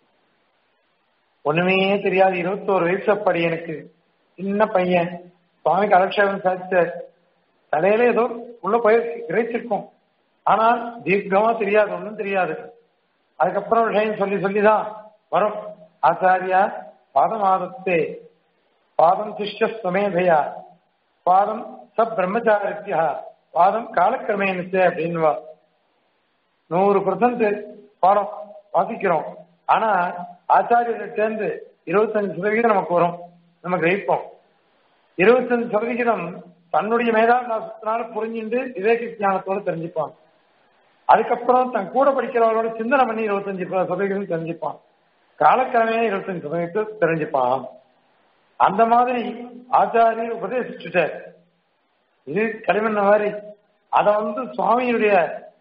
ஒண்ணுமே தெரியாது இருபத்தோரு வயசு அப்படி எனக்கு சின்ன பையன் சுவாமிக்கு அலட்சேபம் சாதிச்சார் தலையில ஏதோ உள்ள போய் இறைச்சிருக்கும் ஆனால் தீர்க்கமா தெரியாது ஒன்றும் தெரியாது அதுக்கப்புறம் விஷயம் சொல்லி சொல்லிதான் வரும் ஆச்சாரியா பாதமாதத்தே பாதம் சிஷ்ய ஸ்வமேதையா பாதம் ச பிரம்மச்சாரித்யா பாதம் காலக்கிரமேனத்து அப்படின்வா நூறு பர்சன்ட் பாடம் வாசிக்கிறோம் ஆனா ஆச்சாரியர்கிட்ட இருந்து இருபத்தஞ்சு சதவீதம் நமக்கு வரும் நம்ம கிரகிப்போம் இருபத்தஞ்சு சதவிகிதம் தன்னுடைய மேதாவினால புரிஞ்சுட்டு விவேக ஞானத்தோட தெரிஞ்சுப்பான் அதுக்கப்புறம் தன் கூட படிக்கிறவரோட சிந்தனை பண்ணி இருபத்தஞ்சு சதவீதம் தெரிஞ்சுப்பான் காலக்கிழமையே இருபத்தஞ்சு சதவீதத்தை தெரிஞ்சுப்பான் அந்த மாதிரி ஆச்சாரியர் உபதேசிச்சுட்டார் இது களிமண்ண மாதிரி அத வந்து சுவாமியுடைய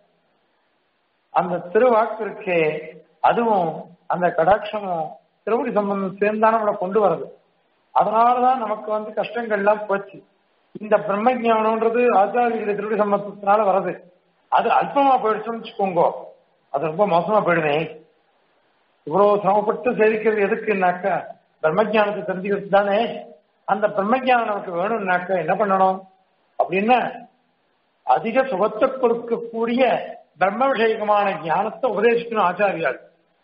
அந்த திருவாக்கு இருக்கே அதுவும் அந்த கடாட்சமும் திருவடி சம்பந்தம் சேர்ந்தான நம்மளை கொண்டு வருது அதனாலதான் நமக்கு வந்து கஷ்டங்கள்லாம் போச்சு இந்த பிரம்ம ஞானம்ன்றது ஆச்சாரியர்களுடைய திருவடி சம்பந்தத்தினால வருது அது அல்பமா போயிடுச்சுன்னு வச்சுக்கோங்க அது ரொம்ப மோசமா போயிடுமே இவ்வளவு சிரமப்பட்டு சேவிக்கிறது எதுக்குன்னாக்கா பிரம்மஜானத்தை தெரிஞ்சுக்கிறது தானே அந்த பிரம்மஜானம் நமக்கு வேணும்னாக்கா என்ன பண்ணணும் அப்படின்னா அதிக சுகத்தை கொடுக்கக்கூடிய பிரம்ம விஷயகமான ஞானத்தை உபதேசிக்கணும் ஆச்சாரியால்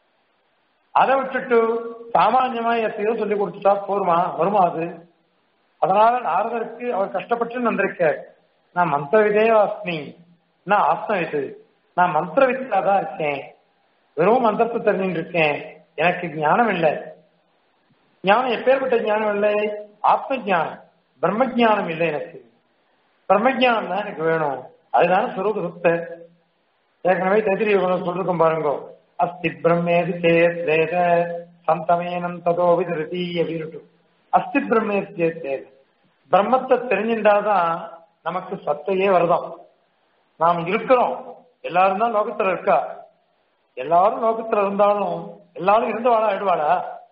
அதை விட்டுட்டு சாமான்யமா எத்தையோ சொல்லி கொடுத்துட்டா போருமா வருமா அது அதனால நாரதருக்கு அவர் கஷ்டப்பட்டு வந்திருக்கார் நான் மந்திர விதேவாஸ்மி நான் ஆத்மவித்து நான் மந்திர வித்தா தான் இருக்கேன் வெறும் மந்திரத்தை தெரிஞ்சுட்டு இருக்கேன் எனக்கு ஞானம் இல்லை ஞானம் எப்பேற்பட்ட ஞானம் இல்லை ஆத்ம ஞானம் பிரம்ம ஞானம் இல்லை எனக்கு பிரம்ம ஞானம் தான் எனக்கு வேணும் அதுதானே சுரூப சுத்த ஏற்கனவே தைத்திரி சொல்லிருக்கோம் பாருங்க அஸ்தி பிரம்மேது சேத் வேத சந்தமேனம் ததோ விதிருதி அப்படின்னு அஸ்தி பிரம்மேது சேத் வேத பிரம்மத்தை தெரிஞ்சின்றாதான் நமக்கு சத்தையே வருதாம் நாம் இருக்கிறோம் எல்லாரும் தான் லோகத்துல இருக்கா எல்லாரும் லோகத்துல இருந்தாலும் எல்லாரும் இருந்து வாழ ஆயிடுவாளா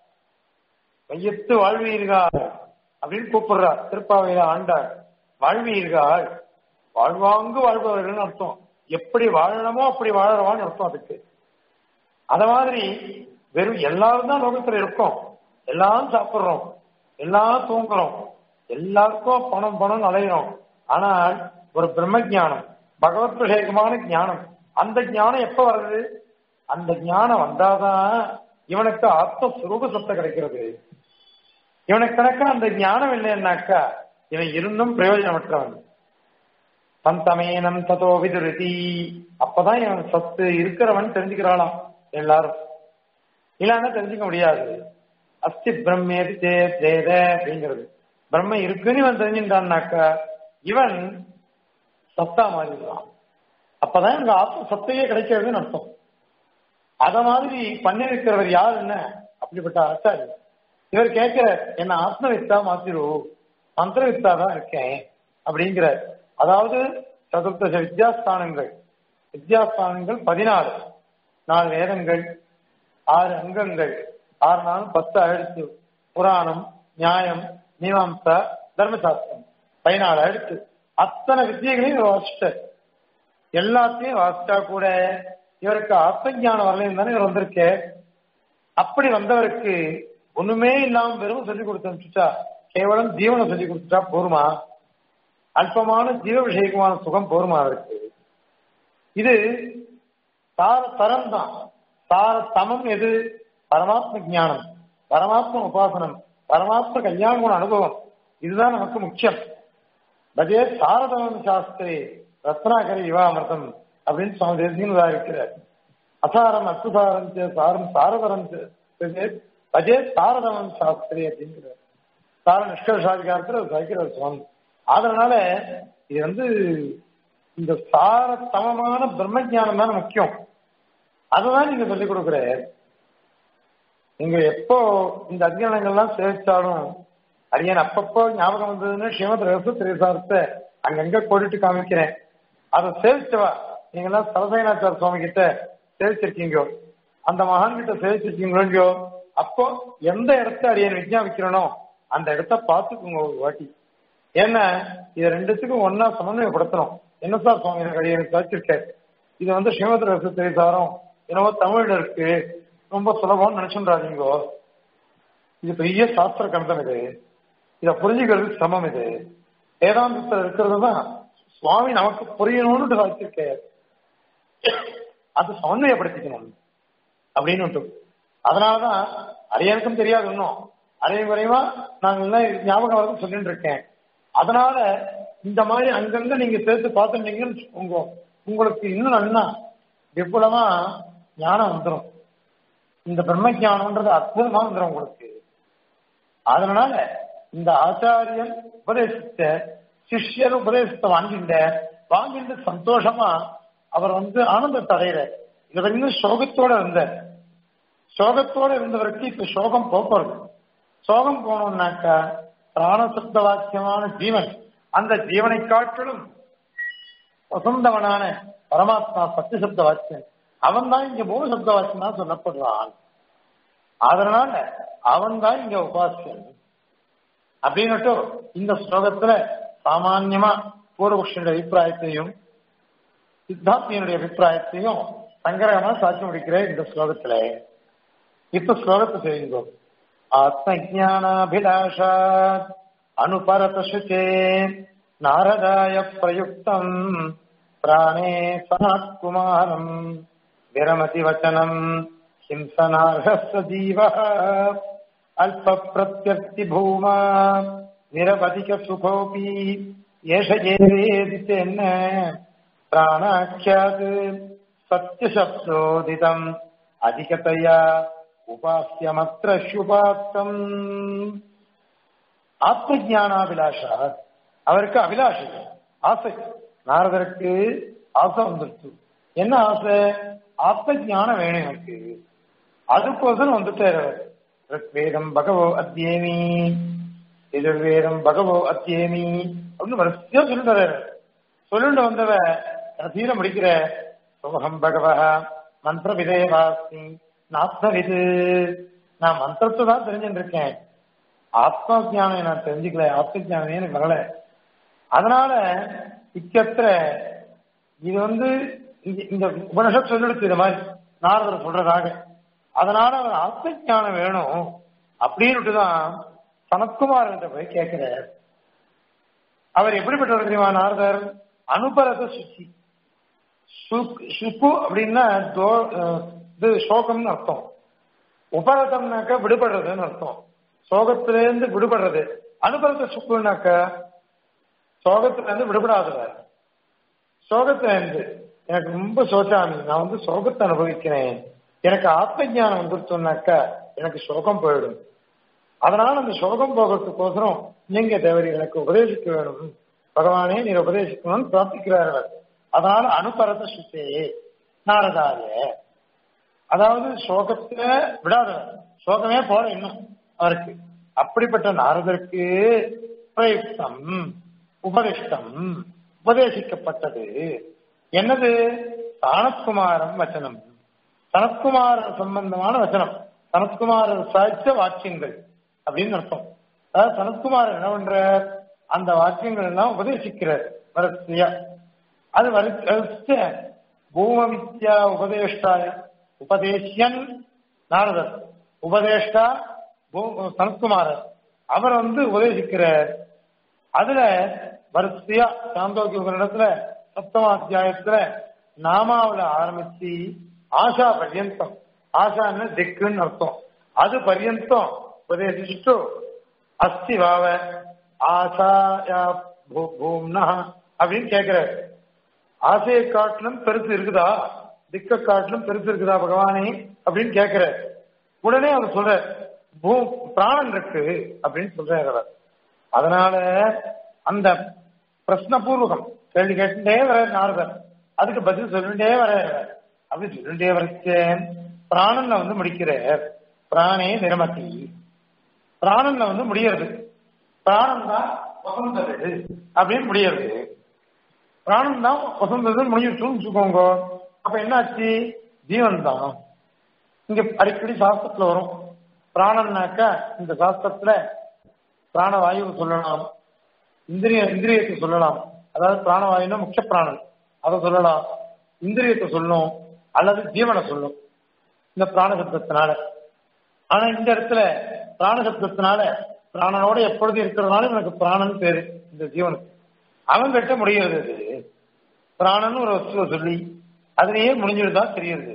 வையத்து வாழ்வீர்கள் அப்படின்னு கூப்பிடுறா திருப்பாவையில ஆண்டாள் வாழ்வீர்கள் வாழ்வாங்கு வாழ்பவர்கள் அர்த்தம் எப்படி வாழணுமோ அப்படி வாழறவான்னு அர்த்தம் அதுக்கு அத மாதிரி வெறும் எல்லாரும் தான் லோகத்துல இருக்கோம் எல்லாரும் சாப்பிடுறோம் எல்லாரும் தூங்குறோம் எல்லாருக்கும் பணம் பணம் அலையிறோம் ஆனால் ஒரு பிரம்ம ஜானம் பகவத் விஷயகமான ஞானம் அந்த ஞானம் எப்ப வருது அந்த ஞானம் வந்தாதான் இவனுக்கு ஆத்மஸ்வரூப சத்தை கிடைக்கிறது இவனுக்கு கணக்கா அந்த ஞானம் இல்லைன்னாக்கா இவன் இருந்தும் பிரயோஜனமற்றவன் சந்தமேனம் ததோ விதுருதி அப்பதான் இவன் சத்து இருக்கிறவன் தெரிஞ்சுக்கிறாளாம் எல்லாரும் இல்லன்னா தெரிஞ்சுக்க முடியாது அஸ்தி பிரம்மேதி சேத் வேத அப்படிங்கிறது பிரம்ம இருக்குன்னு இவன் தெரிஞ்சுட்டான்னாக்கா இவன் சத்தா மாறிடுவான் அப்பதான் இவங்க ஆத்ம சத்தையே கிடைக்கிறதுன்னு அர்த்தம் அத மாதிரி பண்ணிருக்கிறவர் யார் என்ன அப்படிப்பட்ட ஆச்சாரியர் இவர் கேட்கிற என்ன ஆத்ம வித்தா மாத்திரு மந்திர வித்தா தான் இருக்கேன் அப்படிங்கிற அதாவது சதுர்த்தச வித்யாஸ்தானங்கள் வித்யாஸ்தானங்கள் பதினாறு நாலு வேதங்கள் ஆறு அங்கங்கள் ஆறு நாள் பத்து அழுத்து புராணம் நியாயம் மீமாம்சா தர்மசாஸ்திரம் பதினாலு அழுத்து அத்தனை வித்தியைகளையும் இவர் வாசிட்டார் எல்லாத்தையும் வாசிட்டா கூட இவருக்கு ஆத்மஞானம் வரலைன்னு தானே இவர் வந்திருக்கு அப்படி வந்தவருக்கு ஒண்ணுமே இல்லாம வெறும் சொல்லி கொடுத்து அனுப்பிச்சுட்டா கேவலம் ஜீவனை சொல்லி கொடுத்துட்டா போருமா அல்பமான ஜீவ விஷயமான சுகம் போருமா அவருக்கு இது சார தரம் தான் சார சமம் எது பரமாத்ம ஞானம் பரமாத்ம உபாசனம் பரமாத்ம கல்யாண குண அனுபவம் இதுதான் நமக்கு முக்கியம் பஜே சாரதமம் சாஸ்திரி ரத்னாகரி யுவாமிர்தம் அப்படின்னு சுவாமி தேசியம் இருக்கிறார் அசாரம் அத்துசாரம் சாரம் சாரதரம் பஜே சாரதமம் சாஸ்திரி அப்படிங்கிறார் சார நிஷ்கர்ஷாதிகாரத்தில் சகிக்கிறார் சுவாமி அதனால இது வந்து இந்த சார சமமான பிரம்ம ஜானம் தான் முக்கியம் அதுதான் நீங்க சொல்லிக் கொடுக்குற நீங்க எப்போ இந்த அத்தியானங்கள்லாம் சேவிச்சாலும் அடியன் அப்பப்போ ஞாபகம் வந்ததுன்னு ஸ்ரீமத் ரச திரைசாரத்தை அங்கங்க போட்டுட்டு காமிக்கிறேன் அதை சேவிச்சவா நீங்க எல்லாம் சரசேனாச்சார சுவாமி கிட்ட சேவிச்சிருக்கீங்க அந்த மகான் கிட்ட சேவிச்சிருக்கீங்களோ அப்போ எந்த இடத்த அடியன் விஜயாபிக்கிறனோ அந்த இடத்த பார்த்துக்குங்க ஒரு வாட்டி ஏன்னா இது ரெண்டுத்துக்கும் ஒன்னா சமன்வயப்படுத்தணும் என்ன சார் சுவாமி எனக்கு அடியனுக்கு வச்சிருக்காரு இது வந்து ஸ்ரீமத் ரச திரைசாரம் என்னவோ தமிழ்ல இருக்கு ரொம்ப சுலபம்னு நினைச்சுன்றாதீங்கோ இது பெரிய சாஸ்திர கணிதம் இது இத புரிஞ்சுக்கிறது சமம் இது வேதாந்தத்தில் இருக்கிறது தான் சுவாமி நமக்கு புரியணும்னு வச்சிருக்க அது சமன்வயப்படுத்திக்கணும் அப்படின்னு அதனாலதான் அரியனுக்கும் தெரியாது இன்னும் அரைய குறைவா நாங்க எல்லாம் ஞாபகம் வரது சொல்லிட்டு இருக்கேன் அதனால இந்த மாதிரி அங்கங்க நீங்க சேர்த்து பார்த்துட்டீங்கன்னு உங்க உங்களுக்கு இன்னும் நல்லா விபுலமா ஞானம் வந்துடும் இந்த பிரம்ம ஞானம்ன்றது அற்புதமா வந்துடும் உங்களுக்கு அதனால இந்த ஆச்சாரியன் உபதேசித்த சிஷ்யர் உபதேசத்தை வாங்கிட்ட வாங்கிட்டு சந்தோஷமா அவர் வந்து ஆனந்தத்தை அடையிற இது வரைக்கும் சோகத்தோட இருந்தார் சோகத்தோட இருந்தவருக்கு இப்ப சோகம் போக்குறது சோகம் போனோம்னாக்கா பிராணசப்த வாக்கியமான ஜீவன் அந்த ஜீவனை காட்டிலும் வசந்தவனான பரமாத்மா சத்திய சப்த வாக்கியம் அவன் தான் இங்க மூணு சப்த வாக்கியம் தான் சொல்லப்படுறான் அதனால அவன் தான் இங்க உபாசியன் அப்படின்னுட்டு இந்த ஸ்லோகத்துல சாமான்யமா பூர்வபக்ஷனுடைய அபிப்பிராயத்தையும் சித்தார்த்தியனுடைய அபிப்பிராயத்தையும் சங்கரகமா சாட்சி முடிக்கிற இந்த ஸ்லோகத்துல இப்ப ஸ்லோகத்தை செய்யுங்க ஆத்மஜானாபிலாஷா அனுபரத சுச்சே நாரதாய பிரயுக்தம் பிராணே சனாத்குமாரம் விரமதி வச்சனம் ஹிம்சனார்ஹஸ்ய ஜீவ அல்ப பிரத்யர்த்தி பூமா நிரவதிக சுகோபி ஏஷ ஏவேதி தென்ன பிராணாக்கியாது சத்யசப்தோதிதம் அதிகதையா உபாசியமற்ற சுபாப்தம் ஆத்ம ஜானாபிலாஷா அவருக்கு அபிலாஷை ஆசை நாரதருக்கு ஆசை வந்துருச்சு என்ன ஆசை ஆத்ம ஜானம் வேணும் எனக்கு அதுக்கோசரம் வந்துட்டாரு ரிக்வேதம் பகவோ அத்தியேமி எதிர்வேதம் பகவோ அத்தியேமி அப்படின்னு வரிசையா சொல்லிட்டு சொல்லிட்டு வந்தவ தீர முடிக்கிற சோகம் பகவ மந்திர விதேவாசி நாத்மவிது நான் மந்திரத்தை தான் தெரிஞ்சுட்டு இருக்கேன் ஆத்ம ஜானம் நான் தெரிஞ்சுக்கல ஆத்ம ஜானமே எனக்கு வரல அதனால இக்கத்திர இது வந்து இந்த உபனிஷத் சொல்லிடுச்சு இது மாதிரி நாரதர் சொல்றதாக அதனால அவர் ஆத்ம ஜானம் வேணும் அப்படின்னுட்டு தான் சனத்குமார்கிட்ட போய் கேட்கிறார் அவர் எப்படிப்பட்டவர் தெரியுமா நாரதர் அனுபரத சுச்சி சுப்பு அப்படின்னா இது சோகம்னு அர்த்தம் உபரதம்னாக்க விடுபடுறதுன்னு அர்த்தம் சோகத்திலேருந்து விடுபடுறது அனுபவத்தை சுக்குனாக்க சோகத்துல இருந்து விடுபடாதவர் சோகத்துல இருந்து எனக்கு ரொம்ப சோச்சாமி நான் வந்து சோகத்தை அனுபவிக்கிறேன் எனக்கு ஆத்ம ஜானம் வந்துருச்சோம்னாக்கா எனக்கு சோகம் போயிடும் அதனால அந்த சோகம் போகிறதுக்கோசரம் நீங்க தேவரி எனக்கு உபதேசிக்க வேணும் பகவானே நீர் உபதேசிக்கணும்னு பிரார்த்திக்கிறார்கள் அதனால அனுபரத சுத்தே நாரதாய அதாவது சோகத்தை விடாதவர் சோகமே போற இன்னும் அவருக்கு அப்படிப்பட்ட நாரதருக்கு பிரயுக்தம் உபதிஷ்டம் உபதேசிக்கப்பட்டது என்னது சனத்குமாரம் வச்சனம் சனத்குமார சம்பந்தமான வச்சனம் சனத்குமாரர் சாய்ச்ச வாக்கியங்கள் அப்படின்னு அர்த்தம் அதாவது சனத்குமார் என்ன பண்ற அந்த வாக்கியங்கள் எல்லாம் உபதேசிக்கிறார் வரிசையா அது வரிச பூம வித்யா உபதேஷ்டாய உபதேசியன் நாரதர் உபதேஷ்டா சனத்குமாரர் அவர் வந்து உபதேசிக்கிறார் அதுல வரிசையா சாந்தோக்கி இடத்துல சப்தம அத்தியாயத்துல நாமாவில ஆரம்பிச்சு ஆஷா பர்யந்தம் ஆஷான்னு திக்குன்னு அர்த்தம் அது பர்யந்தம் உபதேசிச்சுட்டு அஸ்தி வாவ ஆசாயா பூம்னா அப்படின்னு கேட்கிறார் ஆசையை காட்டிலும் பெருசு இருக்குதா திக்க காட்டிலும் பெருசு இருக்குதா பகவானே அப்படின்னு கேட்கிறார் உடனே அவர் சொல்ற பூ பிராணன் இருக்கு அப்படின்னு சொல்றாரு அவர் அதனால அந்த பிரশ্னபூர்வகம் கேள்வி கேட்டுட்டே வர நாரதர் அதுக்கு பதில் சொல்லிட்டே வர அப்படி சொல்லிட்டே வரச்சேன் பிராணன்ல வந்து முடிக்கிறார் பிராணே நிரமதி பிராணன்ல வந்து முடியறது பிராணம் தான் வசந்தது அப்படின்னு முடியறது பிராணம் தான் வசந்தது முடிஞ்சிருச்சுன்னு வச்சுக்கோங்க அப்ப என்னாச்சு ஜீவன் தான் இங்க அடிக்கடி சாஸ்திரத்துல வரும் பிராணம்னாக்கா இந்த சாஸ்திரத்துல பிராணவாயு சொல்லலாம் இந்திரிய இந்திரியத்தை சொல்லலாம் அதாவது பிராணவாயுன்னா முக்கிய பிராணன் அதை சொல்லலாம் இந்திரியத்தை சொல்லும் அல்லது ஜீவனை சொல்லும் இந்த பிராணசப்தத்தினால ஆனா இந்த இடத்துல பிராணசப்தத்தினால பிராணனோட எப்பொழுதும் இருக்கிறதுனால எனக்கு பிராணன் பேரு இந்த ஜீவனுக்கு அவன் வெட்ட முடிகிறது அது பிராணன் ஒரு வஸ்துவை சொல்லி அதுலயே முடிஞ்சிருந்தா தெரியுது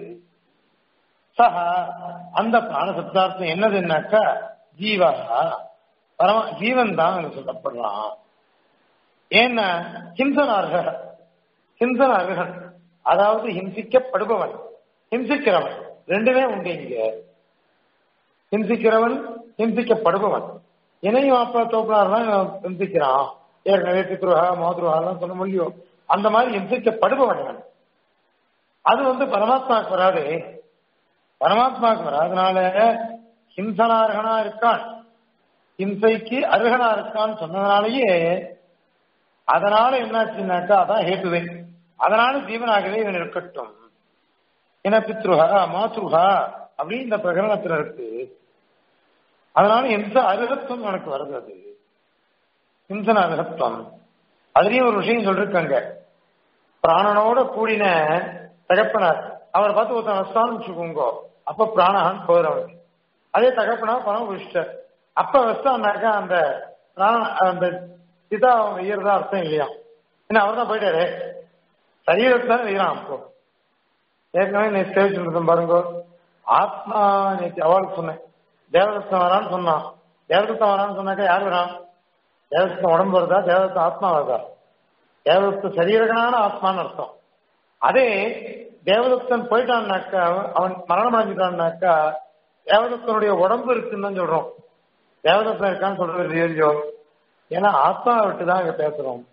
சஹா அந்த பிராண சப்தார்த்தம் என்னதுன்னாக்கா ஜீவா பரம ஜீவன் தான் அங்க சொல்லப்படுறான் ஏன்னா ஹிம்சனார்க ஹிம்சனார்கன் அதாவது ஹிம்சிக்கப்படுபவன் ஹிம்சிக்கிறவன் ரெண்டுமே உண்டு இங்க ஹிம்சிக்கிறவன் ஹிம்சிக்கப்படுபவன் இணையும் அப்பா தோப்பினார் தான் ஹிம்சிக்கிறான் ஏற்கனவே பித்ருஹா மாதுருஹாலாம் சொல்ல முடியும் அந்த மாதிரி ஹிம்சிக்கப்படுபவன் இவன் அது வந்து பரமாத்மாவுக்கு வராது பரமாத்மாவுக்கு வராதனால ஹிம்சனார்கனா இருக்கான் ஹிம்சைக்கு அருகனா இருக்கான்னு சொன்னதுனாலயே அதனால என்னாச்சுன்னாக்கா அதான் ஹேத்துவே அதனால ஜீவனாகவே இவன் இருக்கட்டும் என பித்ருஹா மாத்ருஹா அப்படின்னு இந்த பிரகரணத்துல இருக்கு அதனால எந்த அருகத்துவம் எனக்கு வருது அது ஹிம்சன அருகத்துவம் அதுலயும் ஒரு விஷயம் சொல்லிருக்காங்க பிராணனோட கூடின தகப்பனார் அவரை பார்த்து ஒருத்தன் வஸ்தான்னு வச்சுக்கோங்க அப்ப பிராணஹான் போயிரு அவனுக்கு அதே தகப்பனா பணம் குடிச்சிட்டார் அப்ப வஸ்தான்னாக்கா அந்த பிராண அந்த பிதா அவன் வெய்யறதா அர்த்தம் இல்லையா ஏன்னா அவர் தான் போயிட்டாரு சரீரத்தை தான் வெய்யறான் அப்போ ஏற்கனவே நேற்று தெரிவிச்சுருந்தேன் பாருங்க ஆத்மா நேற்று அவளுக்கு சொன்னேன் தேவதத்தன் வரான்னு சொன்னான் தேவதத்தன் வரான்னு சொன்னாக்கா யார் வரான் தேவதத்தன் உடம்பு வருதா தேவதத்தன் ஆத்மா வருதா தேவதத்த சரீரகனான ஆத்மான்னு அர்த்தம் அதே தேவதத்தன் போயிட்டான்னாக்கா அவன் மரணம் அடைஞ்சிட்டான்னாக்கா தேவதத்தனுடைய உடம்பு இருக்குன்னு தான் சொல்றோம் தேவதத்தன் இருக்கான்னு சொல்றது இல்லையோ ஏன்னா ஆத்மாவை விட்டு தான் இங்க பேசுறோம்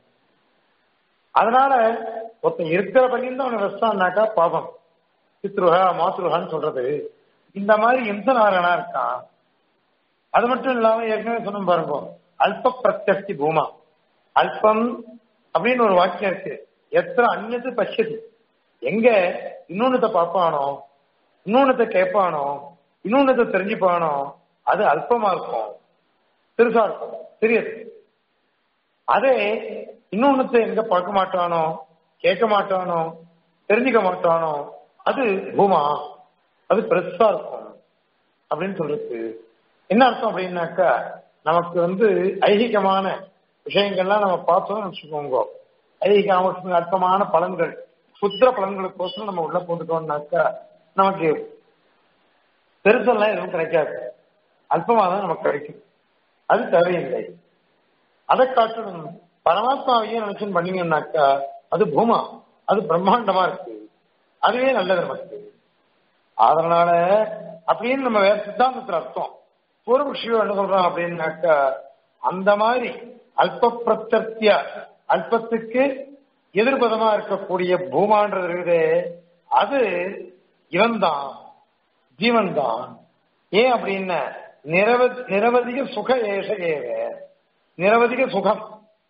அதனால ஒருத்தன் இருக்கிற பள்ளியும் தான் அவனை வச்சான்னாக்கா பாபம் பித்ருஹா மாத்ருஹான்னு சொல்றது இந்த மாதிரி இந்தனாரனா இருக்கான் அது மட்டும் இல்லாம ஏற்கனவே சொன்ன பாருங்க அல்ப பிரத்யஸ்தி பூமா அல்பம் அப்படின்னு ஒரு வாக்கியம் இருக்கு எத்தனை அந்நது பசியது எங்க இன்னொன்னத்தை பார்ப்பானோ இன்னொன்னத்தை கேட்பானோ இன்னொன்னத்தை தெரிஞ்சுப்பானோ அது அல்பமா இருக்கும் பெருசா இருக்கும் தெரியாது அதே இன்னொன்னத்தை எங்க பார்க்க மாட்டானோ கேட்க மாட்டானோ தெரிஞ்சுக்க மாட்டானோ அது பூமா அது பெருசா இருக்கும் அப்படின்னு சொல்றது என்ன அர்த்தம் அப்படின்னாக்கா நமக்கு வந்து ஐகிகமான விஷயங்கள்லாம் நம்ம பார்த்தோம்னு வச்சுக்கோங்க ஐகிக அம்சங்கள் அற்பமான பலன்கள் புத்திர பலன்களுக்கோசரம் நம்ம உள்ள போட்டுட்டோம்னாக்கா நமக்கு பெருசெல்லாம் எதுவும் கிடைக்காது அல்பமா தான் நமக்கு கிடைக்கும் அது தேவையில்லை அதை காட்டிலும் பரமாத்மாவையே நினைச்சு பண்ணீங்கன்னாக்கா அது பூமா அது பிரம்மாண்டமா இருக்கு அதுவே நல்லது நமக்கு அதனால அப்படின்னு நம்ம வேற சித்தாந்தத்துல அர்த்தம் பூர்வபக்ஷியோ என்ன சொல்றான் அப்படின்னாக்கா அந்த மாதிரி அல்ப பிரத்ய அல்பத்துக்கு எதிர்பதமா இருக்கக்கூடிய பூமான்றது இருக்குதே அது இவன் தான் ஜீவன் தான் ஏன் அப்படின்னா நிரவ நிரவதிக சுக ஏஷ ஏவ நிரவதிக சுகம்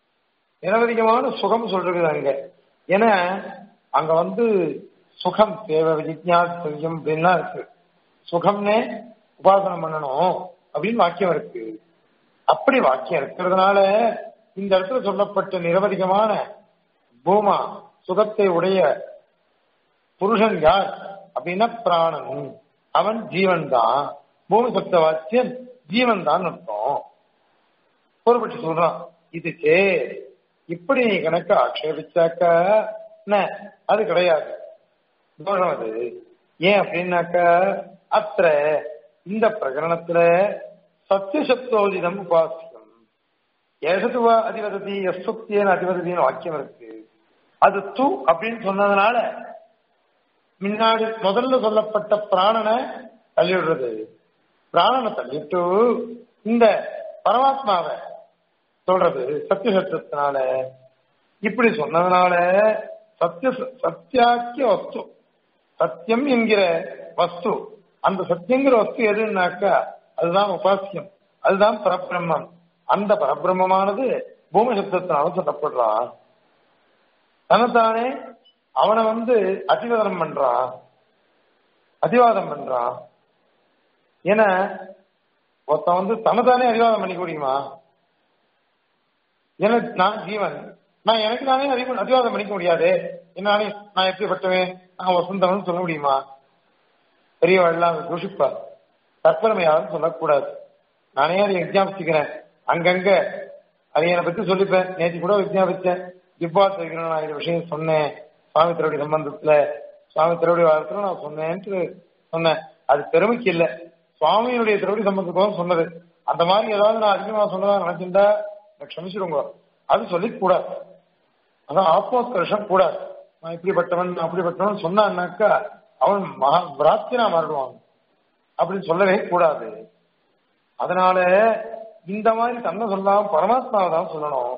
நிரவதிகமான சுகம் சொல்றது அங்க ஏன்னா அங்க வந்து சுகம் தேவை விஜிஜாசியம் அப்படின்னா இருக்கு சுகம்னே உபாசனம் பண்ணணும் அப்படின்னு வாக்கியம் இருக்கு அப்படி வாக்கியம் இருக்கிறதுனால இந்த இடத்துல சொல்லப்பட்ட நிரவதிகமான பூமா சுகத்தை உடைய புருஷன் யார் அப்படின்னா பிராணன் அவன் ஜீவன் தான் பூமி சப்த வாக்கியம் ஜீவன் தான் அர்த்தம் பொறுப்பட்டு சொல்றான் இதுக்கு இப்படி நீ கணக்கு ஆட்சேபிச்சாக்க என்ன அது கிடையாது தோஷம் அது ஏன் அப்படின்னாக்க அத்த இந்த பிரகரணத்துல சத்தியசப்தோதிதம் உபாசியம் ஏசத்துவா அதிவததி எஸ்வத்தியன் அதிவதத்தின்னு வாக்கியம் இருக்கு அது து அப்படின்னு சொன்னதுனால முன்னாடி முதல்ல சொல்லப்பட்ட பிராணனை தள்ளிவிடுறது பிராணனை தள்ளிட்டு இந்த பரமாத்மாவை சொல்றது சத்தியசத்தினால இப்படி சொன்னதுனால சத்திய சத்தியாக்கிய வஸ்து சத்தியம் என்கிற வஸ்து அந்த சத்தியங்கிற வஸ்து எதுனாக்கா அதுதான் உபாசியம் அதுதான் பரபிரம்மம் அந்த பரபிரம்மமானது பூமி சப்தத்தினால சொல்லப்படுறான் தனத்தானே அவனை வந்து அதிவாதம் பண்றான் அதிவாதம் பண்றான் ஏன்னா ஒருத்தன் வந்து தனத்தானே அதிவாதம் பண்ணிக்க முடியுமா எனக்கு நான் ஜீவன் நான் எனக்கு நானே அதிகம் அதிவாதம் பண்ணிக்க முடியாது என்னாலே நான் எப்படிப்பட்டவன் நான் வசந்தவன் சொல்ல முடியுமா பெரியவாள்லாம் தூஷிப்பா தற்பெருமை யாரும் சொல்லக்கூடாது நானே அதை விஜாபிச்சுக்கிறேன் அங்கங்க அதை என்னை பத்தி சொல்லிப்பேன் நேற்று கூட விஜாபிச்சேன் திப்பாத் வைக்கணும் நான் இந்த விஷயம் சொன்னேன் சுவாமி திருவடி சம்பந்தத்துல சுவாமி திருவடி வாரத்துல நான் சொன்னேன்ட்டு சொன்னேன் அது பெருமைக்கு இல்லை சுவாமியினுடைய திருவடி சம்பந்தத்துக்கு சொன்னது அந்த மாதிரி ஏதாவது நான் அதிகமா சொன்னதா நினைச்சிருந்தா எனக்கு க்ஷமிச்சிருங்க அது சொல்லி கூடாது அதான் ஆத்மோத்கர்ஷம் கூடாது நான் இப்படிப்பட்டவன் நான் அப்படிப்பட்டவன் சொன்னான்னாக்கா அவன் மகா பிராத்தினா மாறிடுவான் அப்படின்னு சொல்லவே கூடாது அதனால இந்த மாதிரி தன்னை சொல்லாம பரமாத்மாவை தான் சொல்லணும்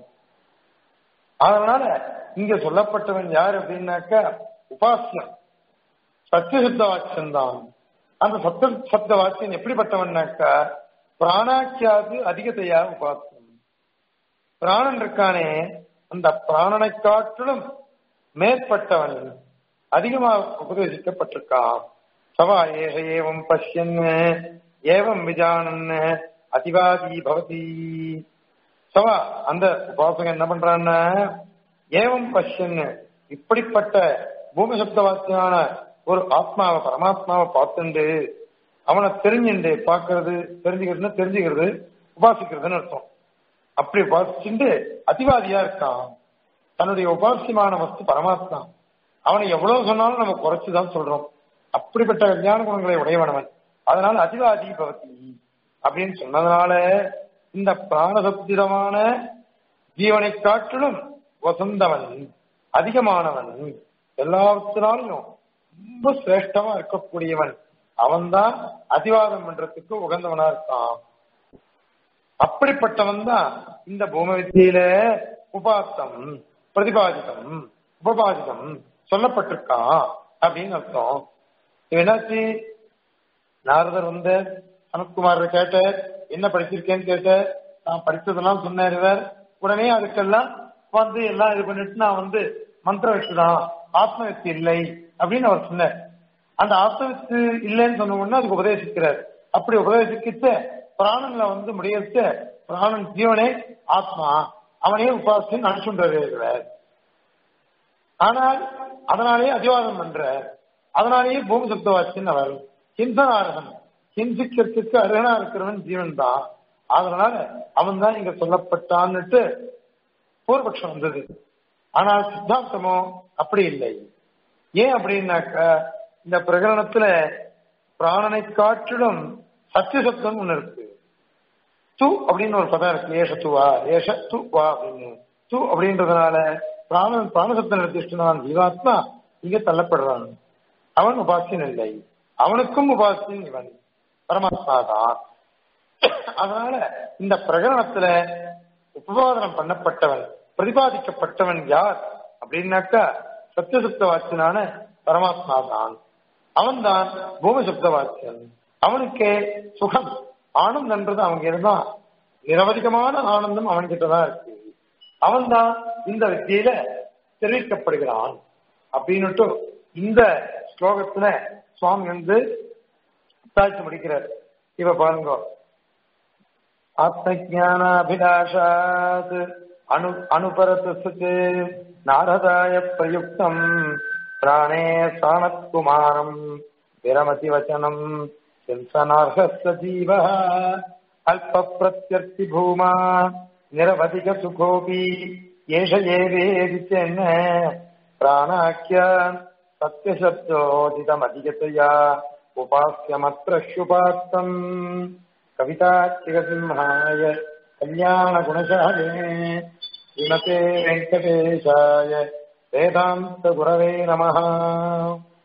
அதனால இங்க சொல்லப்பட்டவன் யார் அப்படின்னாக்கா உபாசியம் சத்தியசுத்த வாக்கியம் தான் அந்த சத்த சப்த வாக்கியம் எப்படிப்பட்டவன்னாக்கா பிராணாக்கியாது அதிகத்தையா உபாசியம் பிராணன் இருக்கானே அந்த பிராணனை காட்டிலும் மேற்பட்டவன் அதிகமாக உபதேசிக்கப்பட்டிருக்கான் சவா ஏக ஏவம் பஷ்யன் ஏவம் விஜானன் அதிவாதி பவதி சவா அந்த உபாசகன் என்ன பண்றான்னா ஏவம் பஷ்யன் இப்படிப்பட்ட பூமி சப்த வாக்கியமான ஒரு ஆத்மாவை பரமாத்மாவை பார்த்துண்டு அவனை தெரிஞ்சுண்டு பார்க்கறது தெரிஞ்சுக்கிறதுன்னு தெரிஞ்சுக்கிறது உபாசிக்கிறதுன்னு அர்த்தம் அப்படி உபாசிச்சுண்டு அதிவாதியா இருக்கான் தன்னுடைய உபாசியமான வஸ்து பரமாத்மா அவனை எவ்வளவு சொன்னாலும் நம்ம குறைச்சுதான் சொல்றோம் அப்படிப்பட்ட ஞான குணங்களை உடையவனவன் அதனால அதிவாதி பவதி அப்படின்னு சொன்னதுனால இந்த பிராணசப்திதமான ஜீவனை காட்டிலும் வசந்தவன் அதிகமானவன் எல்லாத்தினாலும் ரொம்ப சிரேஷ்டமா இருக்கக்கூடியவன் அவன்தான் அதிவாதம் பண்றதுக்கு உகந்தவனா இருக்கான் அப்படிப்பட்டவன் தான் இந்த பூம வித்தியில உபாத்தம் பிரதிபாதிதம் உபபாதிதம் சொல்லப்பட்டிருக்கான் அப்படின்னு அர்த்தம் என்னாச்சு நாரதர் வந்து அனுப்குமார் கேட்ட என்ன படிச்சிருக்கேன்னு கேட்ட நான் படிச்சதெல்லாம் சொன்னார் இவர் உடனே அதுக்கெல்லாம் வந்து எல்லாம் இது பண்ணிட்டு நான் வந்து மந்திர வச்சுதான் ஆத்மவித்து இல்லை அப்படின்னு அவர் சொன்னார் அந்த ஆத்மவித்து இல்லைன்னு சொன்ன உடனே அதுக்கு உபதேசிக்கிறார் அப்படி உபதேசிக்கிட்டு பிராணன்ல வந்து முடியறது பிராணன் ஜீவனே ஆத்மா அவனே உபாசி நினைச்சுன்றார் ஆனால் அதனாலேயே அதிவாதம் பண்ற அதனாலேயே பூமி சப்தவாச்சின்னு அவர் ஹிம்சனாரகன் ஹிம்சிக்கிறதுக்கு அருகனா இருக்கிறவன் ஜீவன் தான் அதனால அவன் தான் இங்க சொல்லப்பட்டான்னுட்டு பூர்வபக்ஷம் வந்தது ஆனால் சித்தாந்தமோ அப்படி இல்லை ஏன் அப்படின்னாக்க இந்த பிரகரணத்துல பிராணனை காட்டிலும் சத்திய சப்தம் ஒண்ணு இருக்கு து அப்படின்னு ஒரு பதம் இருக்கு ஏஷ துவா ஏஷ து வா அப்படின்னு து அப்படின்றதுனால பிராணன் பிராணசப்தம் எடுத்துட்டான் ஜீவாத்மா இங்க தள்ளப்படுறான் அவன் உபாசியன் இல்லை அவனுக்கும் உபாசியன் இவன் பரமாத்மா தான் அதனால இந்த பிரகரணத்துல உபவாதனம் பண்ணப்பட்டவன் பிரதிபாதிக்கப்பட்டவன் யார் அப்படின்னாக்கா சத்தியசுப்த வாக்கியனான பரமாத்மா தான் அவன் தான் பூமி சுப்த வாக்கியன் அவனுக்கே சுகம் ஆனந்தன்றது அவங்க இருந்தான் நிரவதிகமான ஆனந்தம் அவன்கிட்ட தான் இருக்கு அவன் தான் இந்த வித்தியில தெரிவிக்கப்படுகிறான் அப்படின்னுட்டு இந்த ஸ்லோகத்துல சுவாமி வந்து தாழ்த்து முடிக்கிறார் இவ பாருங்க ஆத்மஜானாபிலாஷாத் அனு அனுபரத்து நாரதாய பிரயுக்தம் பிராணே சாணத்குமாரம் விரமதி வச்சனம் சிம்சனார்ஹஸ்ய ஜீவ அல்ப பிரத்யர்த்தி பூமா நிரவதிக சுகோபி ஏஷ ஏவேதி சென்ன பிராணாக்கிய சத்யசப்தோதிதமதிகதையா உபாஸ்யமத்ரஷுபாத்தம் கவிதாச்சிகசிம்ஹாய கல்யாணகுணசாலே ஸ்ரீமதே வெங்கடேஷாய வேதாந்த குரவே நமः